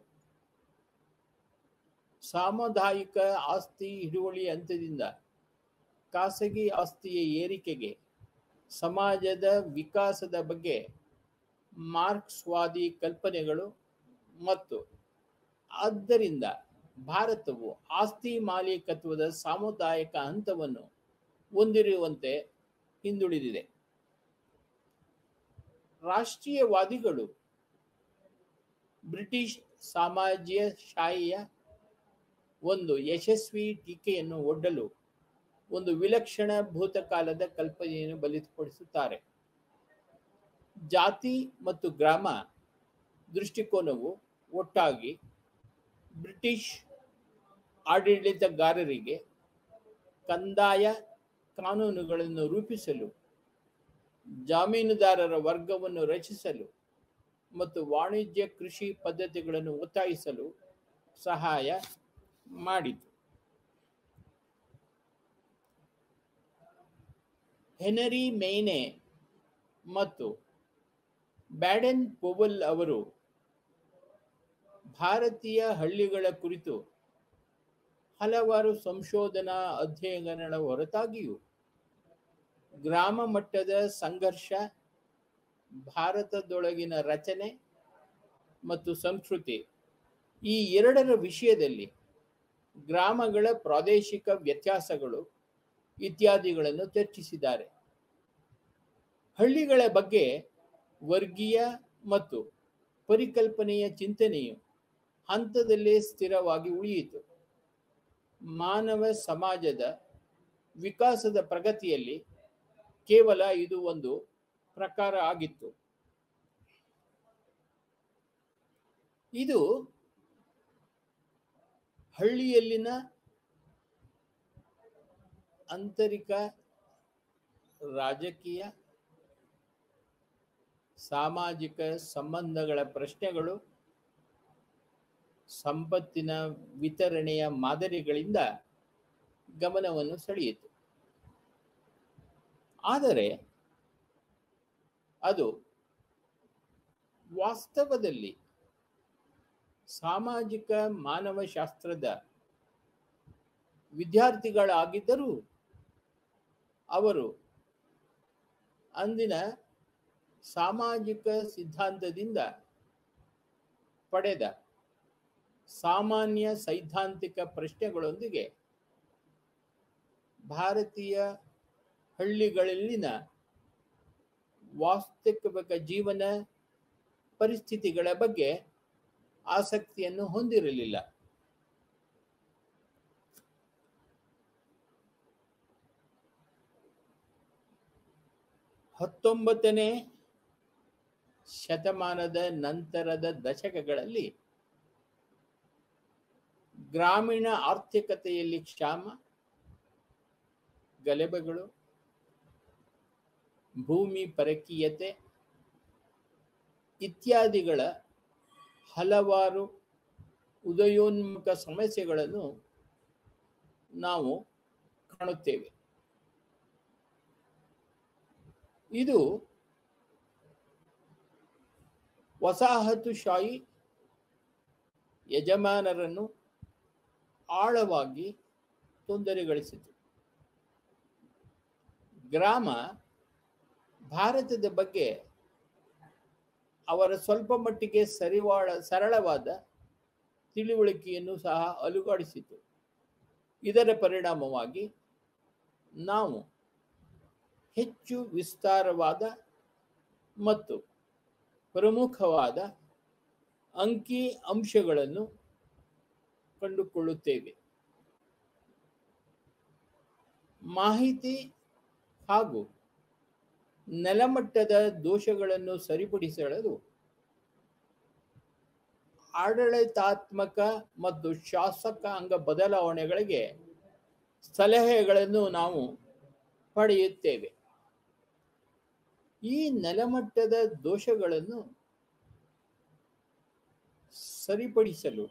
ಸಾಮುದಾಯಿಕ ಆಸ್ತಿ ಹಿಡುವಳಿ ಹಂತದಿಂದ ಖಾಸಗಿ ಆಸ್ತಿಯ ಏರಿಕೆಗೆ ಸಮಾಜದ ವಿಕಾಸದ ಬಗ್ಗೆ ಮಾರ್ಕ್ಸ್ವಾದಿ ಕಲ್ಪನೆಗಳು ಮತ್ತು ಆದ್ದರಿಂದ ಭಾರತವು ಆಸ್ತಿ ಮಾಲೀಕತ್ವದ ಸಾಮುದಾಯಿಕ ಹಂತವನ್ನು ಹೊಂದಿರುವಂತೆ ಹಿಂದುಳಿದಿದೆ ರಾಷ್ಟ್ರೀಯವಾದಿಗಳು ಬ್ರಿಟಿಷ್ ಸಾಮ್ರಾಜ್ಯಶಾಹಿಯ ಒಂದು ಯಶಸ್ವಿ ಟೀಕೆಯನ್ನು ಒಡ್ಡಲು ಒಂದು ವಿಲಕ್ಷಣ ಭೂತಕಾಲದ ಕಲ್ಪನೆಯನ್ನು ಬಲಿತಪಡಿಸುತ್ತಾರೆ ಜಾತಿ ಮತ್ತು ಗ್ರಾಮ ದೃಷ್ಟಿಕೋನವು ಒಟ್ಟಾಗಿ ಬ್ರಿಟಿಷ್ ಆಡಳಿತಗಾರರಿಗೆ ಕಂದಾಯ ಕಾನೂನುಗಳನ್ನು ರೂಪಿಸಲು ಜಾಮೀನುದಾರರ ವರ್ಗವನ್ನು ರಚಿಸಲು ಮತ್ತು ವಾಣಿಜ್ಯ ಕೃಷಿ ಪದ್ಧತಿಗಳನ್ನು ಒತ್ತಾಯಿಸಲು ಸಹಾಯ ಮಾಡಿತು ಹೆನರಿ ಮೇನೆ ಮತ್ತು ಬ್ಯಾಡೆನ್ ಪೋವಲ್ ಅವರು ಭಾರತೀಯ ಹಳ್ಳಿಗಳ ಕುರಿತು ಹಲವಾರು ಸಂಶೋಧನಾ ಅಧ್ಯಯನಗಳ ಹೊರತಾಗಿಯೂ ಗ್ರಾಮ ಮಟ್ಟದ ಸಂಘರ್ಷ ಭಾರತದೊಳಗಿನ ರಚನೆ ಮತ್ತು ಸಂಸ್ಕೃತಿ ಈ ಎರಡರ ವಿಷಯದಲ್ಲಿ ಗ್ರಾಮಗಳ ಪ್ರಾದೇಶಿಕ ವ್ಯತ್ಯಾಸಗಳು ಇತ್ಯಾದಿಗಳನ್ನು ಚರ್ಚಿಸಿದ್ದಾರೆ ಹಳ್ಳಿಗಳ ಬಗ್ಗೆ ವರ್ಗೀಯ ಮತ್ತು ಪರಿಕಲ್ಪನೆಯ ಚಿಂತನೆಯು ಹಂತದಲ್ಲೇ ಸ್ಥಿರವಾಗಿ ಉಳಿಯಿತು ಮಾನವ ಸಮಾಜದ ವಿಕಾಸದ ಪ್ರಗತಿಯಲ್ಲಿ ಕೇವಲ ಇದು ಒಂದು ಪ್ರಕಾರ ಆಗಿತ್ತು ಇದು ಹಳ್ಳಿಯಲ್ಲಿನ ಆಂತರಿಕ ರಾಜಕೀಯ ಸಾಮಾಜಿಕ ಸಂಬಂಧಗಳ ಪ್ರಶ್ನೆಗಳು ಸಂಪತ್ತಿನ ವಿತರಣೆಯ ಮಾದರಿಗಳಿಂದ ಗಮನವನ್ನು ಸೆಳೆಯಿತು ಆದರೆ ಅದು ವಾಸ್ತವದಲ್ಲಿ ಸಾಮಾಜಿಕ ಮಾನವಶಾಸ್ತ್ರದ ವಿದ್ಯಾರ್ಥಿಗಳಾಗಿದ್ದರೂ ಅವರು ಅಂದಿನ ಸಾಮಾಜಿಕ ಸಿದ್ಧಾಂತದಿಂದ ಪಡೆದ ಸಾಮಾನ್ಯ ಸೈದ್ಧಾಂತಿಕ ಪ್ರಶ್ನೆಗಳೊಂದಿಗೆ ಭಾರತೀಯ ಹಳ್ಳಿಗಳಲ್ಲಿನ ವಾಸ್ತವಿಕ ಜೀವನ ಪರಿಸ್ಥಿತಿಗಳ ಬಗ್ಗೆ ಆಸಕ್ತಿಯನ್ನು ಹೊಂದಿರಲಿಲ್ಲ ಹತ್ತೊಂಬತ್ತನೇ ಶತಮಾನದ ನಂತರದ ದಶಕಗಳಲ್ಲಿ ಗ್ರಾಮೀಣ ಆರ್ಥಿಕತೆಯಲ್ಲಿ ಕ್ಷಾಮ ಗಲಭೆಗಳು ಭೂಮಿ ಪರಕೀಯತೆ ಇತ್ಯಾದಿಗಳ ಹಲವಾರು ಉದಯೋನ್ಮುಖ ಸಮಸ್ಯೆಗಳನ್ನು ನಾವು ಕಾಣುತ್ತೇವೆ ಇದು ವಸಾಹತುಶಾಹಿ ಯಜಮಾನರನ್ನು ಆಳವಾಗಿ ತೊಂದರೆಗೊಳಿಸಿತು ಗ್ರಾಮ ಭಾರತದ ಬಗ್ಗೆ ಅವರ ಸ್ವಲ್ಪ ಮಟ್ಟಿಗೆ ಸರಿವಾಳ ಸರಳವಾದ ತಿಳಿವಳಿಕೆಯನ್ನು ಸಹ ಅಲುಗಾಡಿಸಿತು ಇದರ ಪರಿಣಾಮವಾಗಿ ನಾವು ಹೆಚ್ಚು ವಿಸ್ತಾರವಾದ ಮತ್ತು ಪ್ರಮುಖವಾದ ಅಂಕಿ ಅಂಶಗಳನ್ನು ಕಂಡುಕೊಳ್ಳುತ್ತೇವೆ ಮಾಹಿತಿ ಹಾಗೂ ನೆಲಮಟ್ಟದ ದೋಷಗಳನ್ನು ಸರಿಪಡಿಸಲು ಆಡಳಿತಾತ್ಮಕ ಮತ್ತು ಶಾಸಕಾಂಗ ಬದಲಾವಣೆಗಳಿಗೆ ಸಲಹೆಗಳನ್ನು ನಾವು ಪಡೆಯುತ್ತೇವೆ ಈ ನೆಲಮಟ್ಟದ ದೋಷಗಳನ್ನು ಸರಿಪಡಿಸಲು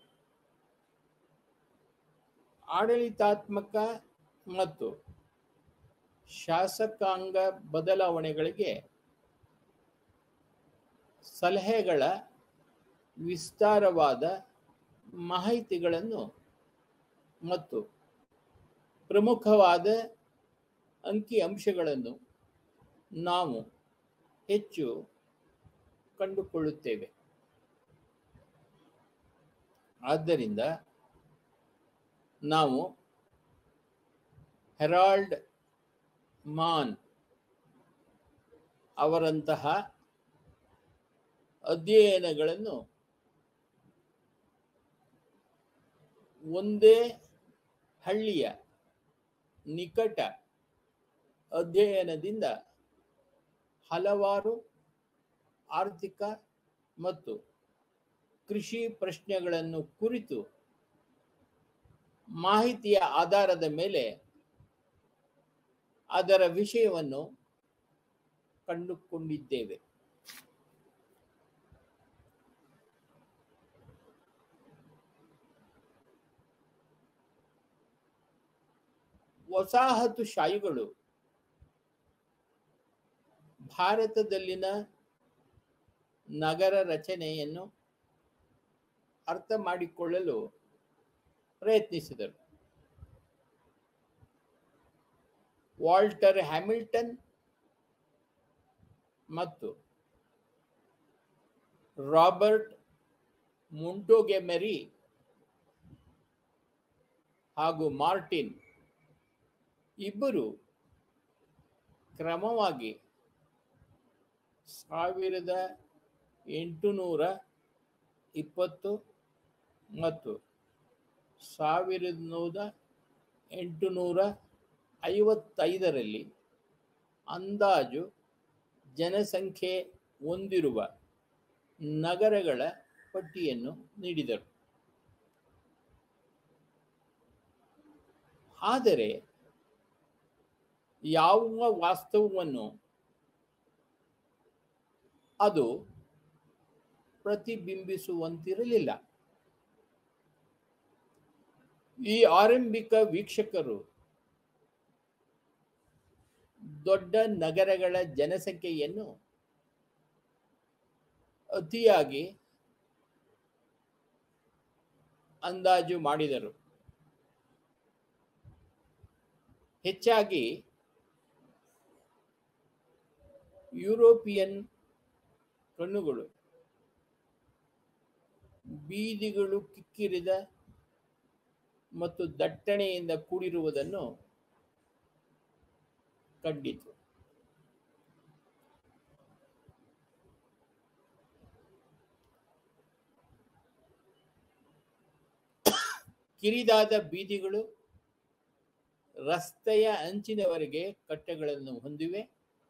ಆಡಳಿತಾತ್ಮಕ ಮತ್ತು ಶಾಸಕಾಂಗ ಬದಲಾವಣೆಗಳಿಗೆ ಸಲಹೆಗಳ ವಿಸ್ತಾರವಾದ ಮಾಹಿತಿಗಳನ್ನು ಮತ್ತು ಪ್ರಮುಖವಾದ ಅಂಕಿ ಅಂಶಗಳನ್ನು ನಾವು ಹೆಚ್ಚು ಕಂಡುಕೊಳ್ಳುತ್ತೇವೆ ಆದ್ದರಿಂದ ನಾವು ಹೆರಾಲ್ಡ್ ಮಾನ್ ಅವರಂತಹ ಅಧ್ಯಯನಗಳನ್ನು ಒಂದೇ ಹಳ್ಳಿಯ ನಿಕಟ ಅಧ್ಯಯನದಿಂದ ಹಲವಾರು ಆರ್ಥಿಕ ಮತ್ತು ಕೃಷಿ ಪ್ರಶ್ನೆಗಳನ್ನು ಕುರಿತು ಮಾಹಿತಿಯ ಆಧಾರದ ಮೇಲೆ ಅದರ ವಿಷಯವನ್ನು ಕಂಡುಕೊಂಡಿದ್ದೇವೆ ವಸಾಹತುಶಾಹಿಗಳು ಭಾರತದಲ್ಲಿನ ನಗರ ರಚನೆಯನ್ನು ಅರ್ಥ ಮಾಡಿಕೊಳ್ಳಲು ಪ್ರಯತ್ನಿಸಿದರು ವಾಲ್ಟರ್ ಹ್ಯಾಮಿಲ್ಟನ್ ಮತ್ತು ರಾಬರ್ಟ್ ಮುಂಟೋಗೆಮೆರಿ ಹಾಗೂ ಮಾರ್ಟಿನ್ ಇಬ್ಬರು ಕ್ರಮವಾಗಿ ಸಾವಿರದ ಎಂಟುನೂರ ಇಪ್ಪತ್ತು ಮತ್ತು ಸಾವಿರದ ನೂರ ಎಂಟುನೂರ ಐವತ್ತೈದರಲ್ಲಿ ಅಂದಾಜು ಜನಸಂಖ್ಯೆ ಹೊಂದಿರುವ ನಗರಗಳ ಪಟ್ಟಿಯನ್ನು ನೀಡಿದರು ಆದರೆ ಯಾವ ವಾಸ್ತವವನ್ನು ಅದು ಪ್ರತಿಬಿಂಬಿಸುವಂತಿರಲಿಲ್ಲ ಈ ಆರಂಭಿಕ ವೀಕ್ಷಕರು ದೊಡ್ಡ ನಗರಗಳ ಜನಸಂಖ್ಯೆಯನ್ನು ಅತಿಯಾಗಿ ಅಂದಾಜು ಮಾಡಿದರು ಹೆಚ್ಚಾಗಿ ಯುರೋಪಿಯನ್ ಕಣ್ಣುಗಳು ಬೀದಿಗಳು ಕಿಕ್ಕಿರಿದ ಮತ್ತು ದಟ್ಟಣೆಯಿಂದ ಕೂಡಿರುವುದನ್ನು ಕಂಡಿತು ಕಿರಿದಾದ ಬೀದಿಗಳು ರಸ್ತೆಯ ಅಂಚಿನವರೆಗೆ ಕಟ್ಟೆಗಳನ್ನು ಹೊಂದಿವೆ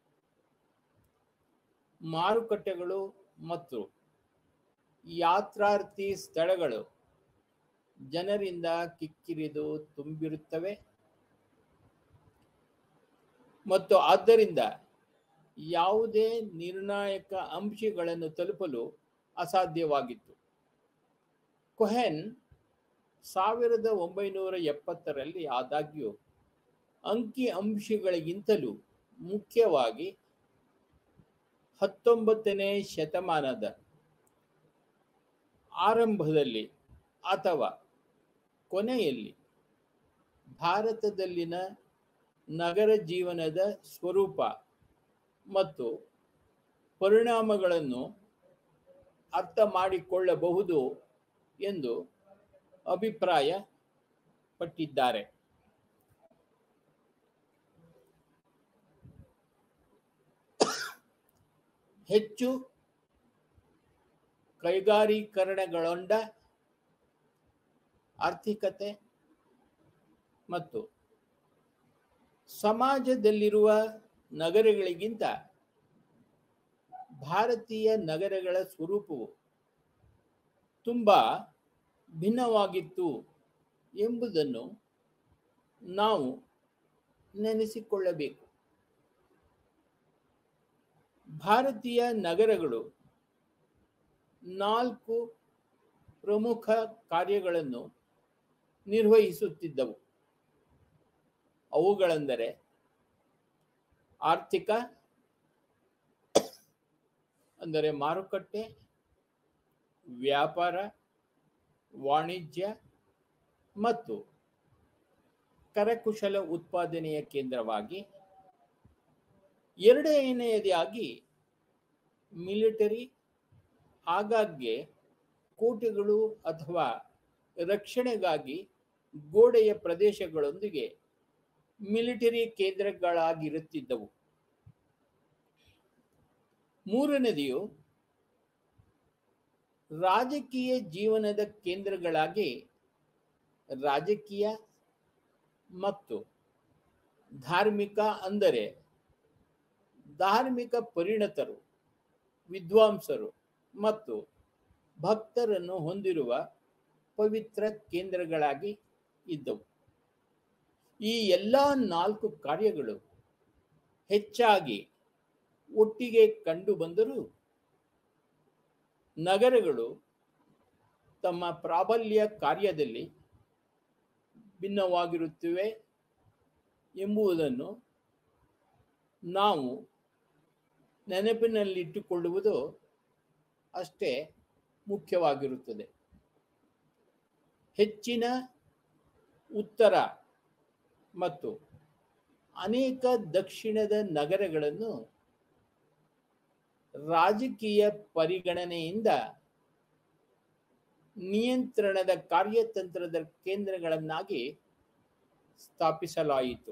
ಮಾರುಕಟ್ಟೆಗಳು ಮತ್ತು ಯಾತ್ರಾರ್ಥಿ ಸ್ಥಳಗಳು ಜನರಿಂದ ಕಿಕ್ಕಿರಿದು ತುಂಬಿರುತ್ತವೆ ಮತ್ತು ಆದ್ದರಿಂದ ಯಾವುದೇ ನಿರ್ಣಾಯಕ ಅಂಶಗಳನ್ನು ತಲುಪಲು ಅಸಾಧ್ಯವಾಗಿತ್ತು ಕೊಹೆನ್ ಸಾವಿರದ ಒಂಬೈನೂರ ಎಪ್ಪತ್ತರಲ್ಲಿ ಆದಾಗ್ಯೂ ಅಂಕಿ ಅಂಶಗಳಿಗಿಂತಲೂ ಮುಖ್ಯವಾಗಿ ಹತ್ತೊಂಬತ್ತನೇ ಶತಮಾನದ ಆರಂಭದಲ್ಲಿ ಅಥವಾ ಕೊನೆಯಲ್ಲಿ ಭಾರತದಲ್ಲಿನ ನಗರ ಜೀವನದ ಸ್ವರೂಪ ಮತ್ತು ಪರಿಣಾಮಗಳನ್ನು ಅರ್ಥ ಮಾಡಿಕೊಳ್ಳಬಹುದು ಎಂದು ಅಭಿಪ್ರಾಯ ಪಟ್ಟಿದ್ದಾರೆ ಹೆಚ್ಚು ಕೈಗಾರೀಕರಣಗಳೊಂಡ ಆರ್ಥಿಕತೆ ಮತ್ತು ಸಮಾಜದಲ್ಲಿರುವ ನಗರಗಳಿಗಿಂತ ಭಾರತೀಯ ನಗರಗಳ ಸ್ವರೂಪವು ತುಂಬ ಭಿನ್ನವಾಗಿತ್ತು ಎಂಬುದನ್ನು ನಾವು ನೆನೆಸಿಕೊಳ್ಳಬೇಕು ಭಾರತೀಯ ನಗರಗಳು ನಾಲ್ಕು ಪ್ರಮುಖ ಕಾರ್ಯಗಳನ್ನು ನಿರ್ವಹಿಸುತ್ತಿದ್ದವು ಅವುಗಳೆಂದರೆ ಆರ್ಥಿಕ ಅಂದರೆ ಮಾರುಕಟ್ಟೆ ವ್ಯಾಪಾರ ವಾಣಿಜ್ಯ ಮತ್ತು ಕರಕುಶಲ ಉತ್ಪಾದನೆಯ ಕೇಂದ್ರವಾಗಿ ಎರಡನೆಯದಾಗಿ ಮಿಲಿಟರಿ ಆಗಾಗ್ಗೆ ಕೋಟೆಗಳು ಅಥವಾ ರಕ್ಷಣೆಗಾಗಿ ಗೋಡೆಯ ಪ್ರದೇಶಗಳೊಂದಿಗೆ ಮಿಲಿಟರಿ ಕೇಂದ್ರಗಳಾಗಿರುತ್ತಿದ್ದವು ಮೂರನೇದಿಯು ರಾಜಕೀಯ ಜೀವನದ ಕೇಂದ್ರಗಳಾಗಿ ರಾಜಕೀಯ ಮತ್ತು ಧಾರ್ಮಿಕ ಅಂದರೆ ಧಾರ್ಮಿಕ ಪರಿಣತರು ವಿದ್ವಾಂಸರು ಮತ್ತು ಭಕ್ತರನ್ನು ಹೊಂದಿರುವ ಪವಿತ್ರ ಕೇಂದ್ರಗಳಾಗಿ ಇದ್ದವು ಈ ಎಲ್ಲ ನಾಲ್ಕು ಕಾರ್ಯಗಳು ಹೆಚ್ಚಾಗಿ ಒಟ್ಟಿಗೆ ಕಂಡು ಬಂದರೂ ನಗರಗಳು ತಮ್ಮ ಪ್ರಾಬಲ್ಯ ಕಾರ್ಯದಲ್ಲಿ ಭಿನ್ನವಾಗಿರುತ್ತವೆ ಎಂಬುದನ್ನು ನಾವು ನೆನಪಿನಲ್ಲಿಟ್ಟುಕೊಳ್ಳುವುದು ಅಷ್ಟೇ ಮುಖ್ಯವಾಗಿರುತ್ತದೆ ಹೆಚ್ಚಿನ ಉತ್ತರ ಮತ್ತು ಅನೇಕ ದಕ್ಷಿಣದ ನಗರಗಳನ್ನು ರಾಜಕೀಯ ಪರಿಗಣನೆಯಿಂದ ನಿಯಂತ್ರಣದ ಕಾರ್ಯತಂತ್ರದ ಕೇಂದ್ರಗಳನ್ನಾಗಿ ಸ್ಥಾಪಿಸಲಾಯಿತು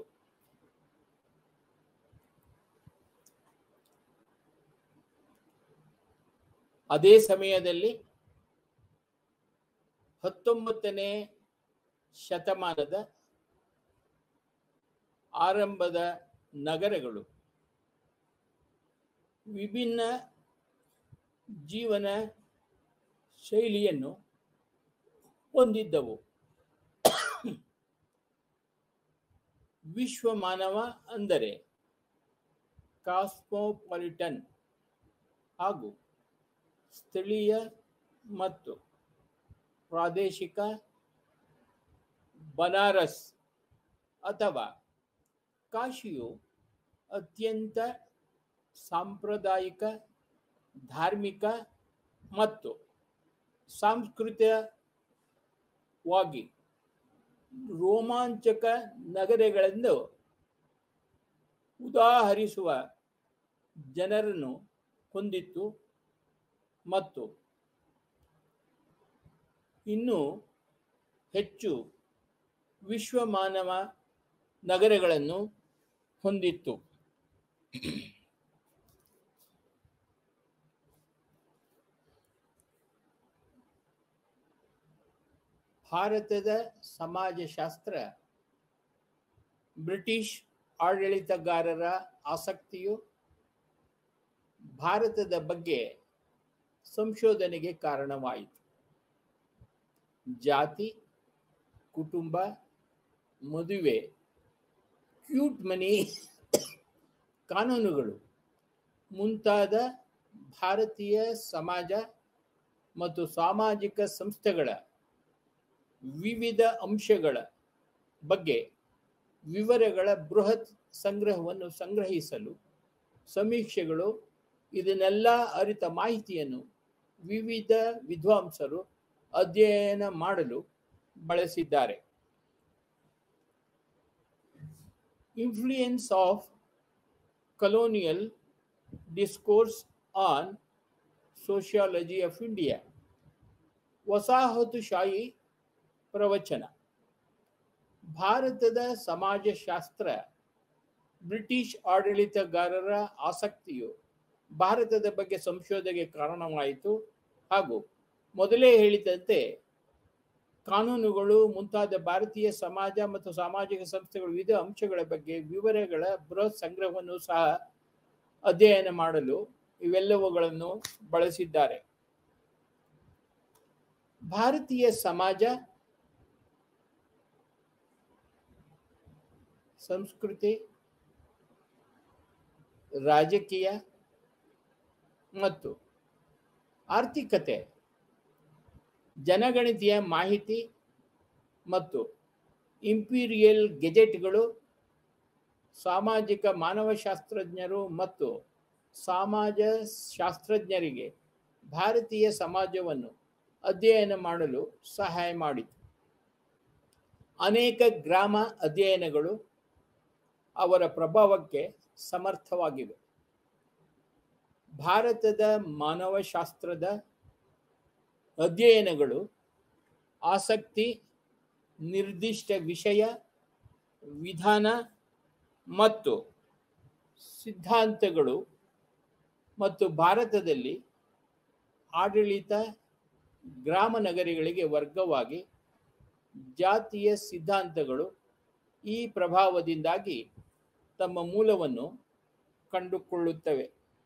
ಅದೇ ಸಮಯದಲ್ಲಿ ಹತ್ತೊಂಬತ್ತನೇ ಶತಮಾನದ ಆರಂಭದ ನಗರಗಳು ವಿಭಿನ್ನ ಜೀವನ ಶೈಲಿಯನ್ನು ಹೊಂದಿದ್ದವು ವಿಶ್ವ ಮಾನವ ಅಂದರೆ ಕಾಸ್ಮೋಪಾಲಿಟನ್ ಹಾಗೂ ಸ್ಥಳೀಯ ಮತ್ತು ಪ್ರಾದೇಶಿಕ ಬನಾರಸ್ ಅಥವಾ ಕಾಶಿಯು ಅತ್ಯಂತ ಸಾಂಪ್ರದಾಯಿಕ ಧಾರ್ಮಿಕ ಮತ್ತು ಸಾಂಸ್ಕೃತಿಕವಾಗಿ ರೋಮಾಂಚಕ ನಗರಗಳೆಂದು ಉದಾಹರಿಸುವ ಜನರನ್ನು ಹೊಂದಿತ್ತು ಮತ್ತು ಇನ್ನೂ ಹೆಚ್ಚು ವಿಶ್ವಮಾನವ ನಗರಗಳನ್ನು ಹೊಂದಿತ್ತು ಭಾರತದ ಸಮಾಜಶಾಸ್ತ್ರ ಬ್ರಿಟಿಷ್ ಆಡಳಿತಗಾರರ ಆಸಕ್ತಿಯು ಭಾರತದ ಬಗ್ಗೆ ಸಂಶೋಧನೆಗೆ ಕಾರಣವಾಯಿತು ಜಾತಿ ಕುಟುಂಬ ಮದುವೆ ಕ್ಯೂಟ್ ಮನಿ ಕಾನೂನುಗಳು ಮುಂತಾದ ಭಾರತೀಯ ಸಮಾಜ ಮತ್ತು ಸಾಮಾಜಿಕ ಸಂಸ್ಥೆಗಳ ವಿವಿಧ ಅಂಶಗಳ ಬಗ್ಗೆ ವಿವರಗಳ ಬೃಹತ್ ಸಂಗ್ರಹವನ್ನು ಸಂಗ್ರಹಿಸಲು ಸಮೀಕ್ಷೆಗಳು ಇದನ್ನೆಲ್ಲ ಅರಿತ ಮಾಹಿತಿಯನ್ನು ವಿವಿಧ ವಿದ್ವಾಂಸರು ಅಧ್ಯಯನ ಮಾಡಲು ಬಳಸಿದ್ದಾರೆ influence of colonial discourse on sociology of India. ವಸಾಹತುಶಾಹಿ ಪ್ರವಚನ ಭಾರತದ ಸಮಾಜಶಾಸ್ತ್ರ ಬ್ರಿಟಿಷ್ ಆಡಳಿತಗಾರರ ಆಸಕ್ತಿಯು ಭಾರತದ ಬಗ್ಗೆ ಸಂಶೋಧನೆಗೆ ಕಾರಣವಾಯಿತು ಹಾಗೂ ಮೊದಲೇ ಹೇಳಿದಂತೆ ಕಾನೂನುಗಳು ಮುಂತಾದ ಭಾರತೀಯ ಸಮಾಜ ಮತ್ತು ಸಾಮಾಜಿಕ ಸಂಸ್ಥೆಗಳ ವಿವಿಧ ಅಂಶಗಳ ಬಗ್ಗೆ ವಿವರಗಳ ಬೃಹತ್ ಸಂಗ್ರಹವನ್ನು ಸಹ ಅಧ್ಯಯನ ಮಾಡಲು ಇವೆಲ್ಲವುಗಳನ್ನು ಬಳಸಿದ್ದಾರೆ ಭಾರತೀಯ ಸಮಾಜ ಸಂಸ್ಕೃತಿ ರಾಜಕೀಯ ಮತ್ತು ಆರ್ಥಿಕತೆ ಜನಗಣತಿಯ ಮಾಹಿತಿ ಮತ್ತು ಇಂಪೀರಿಯಲ್ ಗೆಜೆಟ್ಗಳು ಸಾಮಾಜಿಕ ಮಾನವಶಾಸ್ತ್ರಜ್ಞರು ಮತ್ತು ಸಮಾಜ ಶಾಸ್ತ್ರಜ್ಞರಿಗೆ ಭಾರತೀಯ ಸಮಾಜವನ್ನು ಅಧ್ಯಯನ ಮಾಡಲು ಸಹಾಯ ಮಾಡಿತು ಅನೇಕ ಗ್ರಾಮ ಅಧ್ಯಯನಗಳು ಅವರ ಪ್ರಭಾವಕ್ಕೆ ಸಮರ್ಥವಾಗಿವೆ ಭಾರತದ ಮಾನವಶಾಸ್ತ್ರದ ಅಧ್ಯಯನಗಳು ಆಸಕ್ತಿ ನಿರ್ದಿಷ್ಟ ವಿಷಯ ವಿಧಾನ ಮತ್ತು ಸಿದ್ಧಾಂತಗಳು ಮತ್ತು ಭಾರತದಲ್ಲಿ ಆಡಳಿತ ಗ್ರಾಮ ನಗರಗಳಿಗೆ ವರ್ಗವಾಗಿ ಜಾತಿಯ ಸಿದ್ಧಾಂತಗಳು ಈ ಪ್ರಭಾವದಿಂದಾಗಿ ತಮ್ಮ ಮೂಲವನ್ನು ಕಂಡುಕೊಳ್ಳುತ್ತವೆ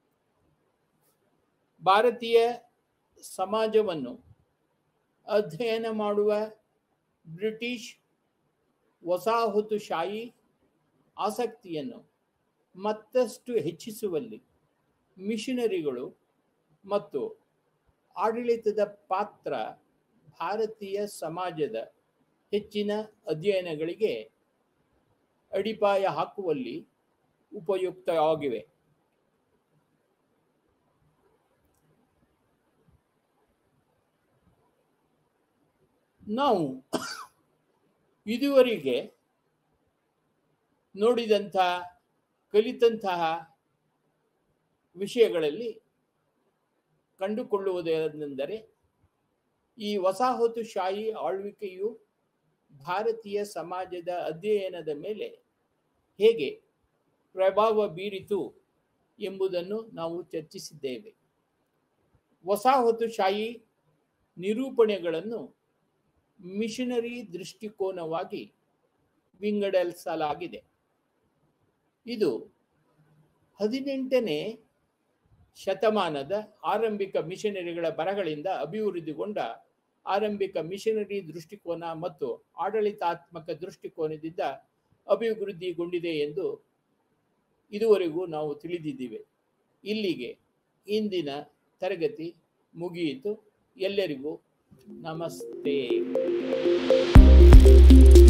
ಭಾರತೀಯ ಸಮಾಜವನ್ನು ಅಧ್ಯಯನ ಮಾಡುವ ಬ್ರಿಟಿಷ್ ವಸಾಹತುಶಾಹಿ ಆಸಕ್ತಿಯನ್ನು ಮತ್ತಷ್ಟು ಹೆಚ್ಚಿಸುವಲ್ಲಿ ಮಿಷನರಿಗಳು ಮತ್ತು ಆಡಳಿತದ ಪಾತ್ರ ಭಾರತೀಯ ಸಮಾಜದ ಹೆಚ್ಚಿನ ಅಧ್ಯಯನಗಳಿಗೆ ಅಡಿಪಾಯ ಹಾಕುವಲ್ಲಿ ಉಪಯುಕ್ತವಾಗಿವೆ ನಾವು ಇದುವರೆಗೆ ನೋಡಿದಂತಹ ಕಲಿತಂತಹ ವಿಷಯಗಳಲ್ಲಿ ಕಂಡುಕೊಳ್ಳುವುದೇನೆಂದರೆ ಈ ವಸಾಹತುಶಾಹಿ ಆಳ್ವಿಕೆಯು ಭಾರತೀಯ ಸಮಾಜದ ಅಧ್ಯಯನದ ಮೇಲೆ ಹೇಗೆ ಪ್ರಭಾವ ಬೀರಿತು ಎಂಬುದನ್ನು ನಾವು ಚರ್ಚಿಸಿದ್ದೇವೆ ವಸಾಹತುಶಾಹಿ ನಿರೂಪಣೆಗಳನ್ನು ಮಿಷನರಿ ದೃಷ್ಟಿಕೋನವಾಗಿ ವಿಂಗಡಿಸಲಾಗಿದೆ ಇದು ಹದಿನೆಂಟನೇ ಶತಮಾನದ ಆರಂಭಿಕ ಮಿಷನರಿಗಳ ಬರಗಳಿಂದ ಅಭಿವೃದ್ಧಿಗೊಂಡ ಆರಂಭಿಕ ಮಿಷನರಿ ದೃಷ್ಟಿಕೋನ ಮತ್ತು ಆಡಳಿತಾತ್ಮಕ ದೃಷ್ಟಿಕೋನದಿಂದ ಅಭಿವೃದ್ಧಿಗೊಂಡಿದೆ ಎಂದು ಇದುವರೆಗೂ ನಾವು ತಿಳಿದಿದ್ದೇವೆ ಇಲ್ಲಿಗೆ ಇಂದಿನ ತರಗತಿ ಮುಗಿಯಿತು ಎಲ್ಲರಿಗೂ ನಮಸ್ತೆ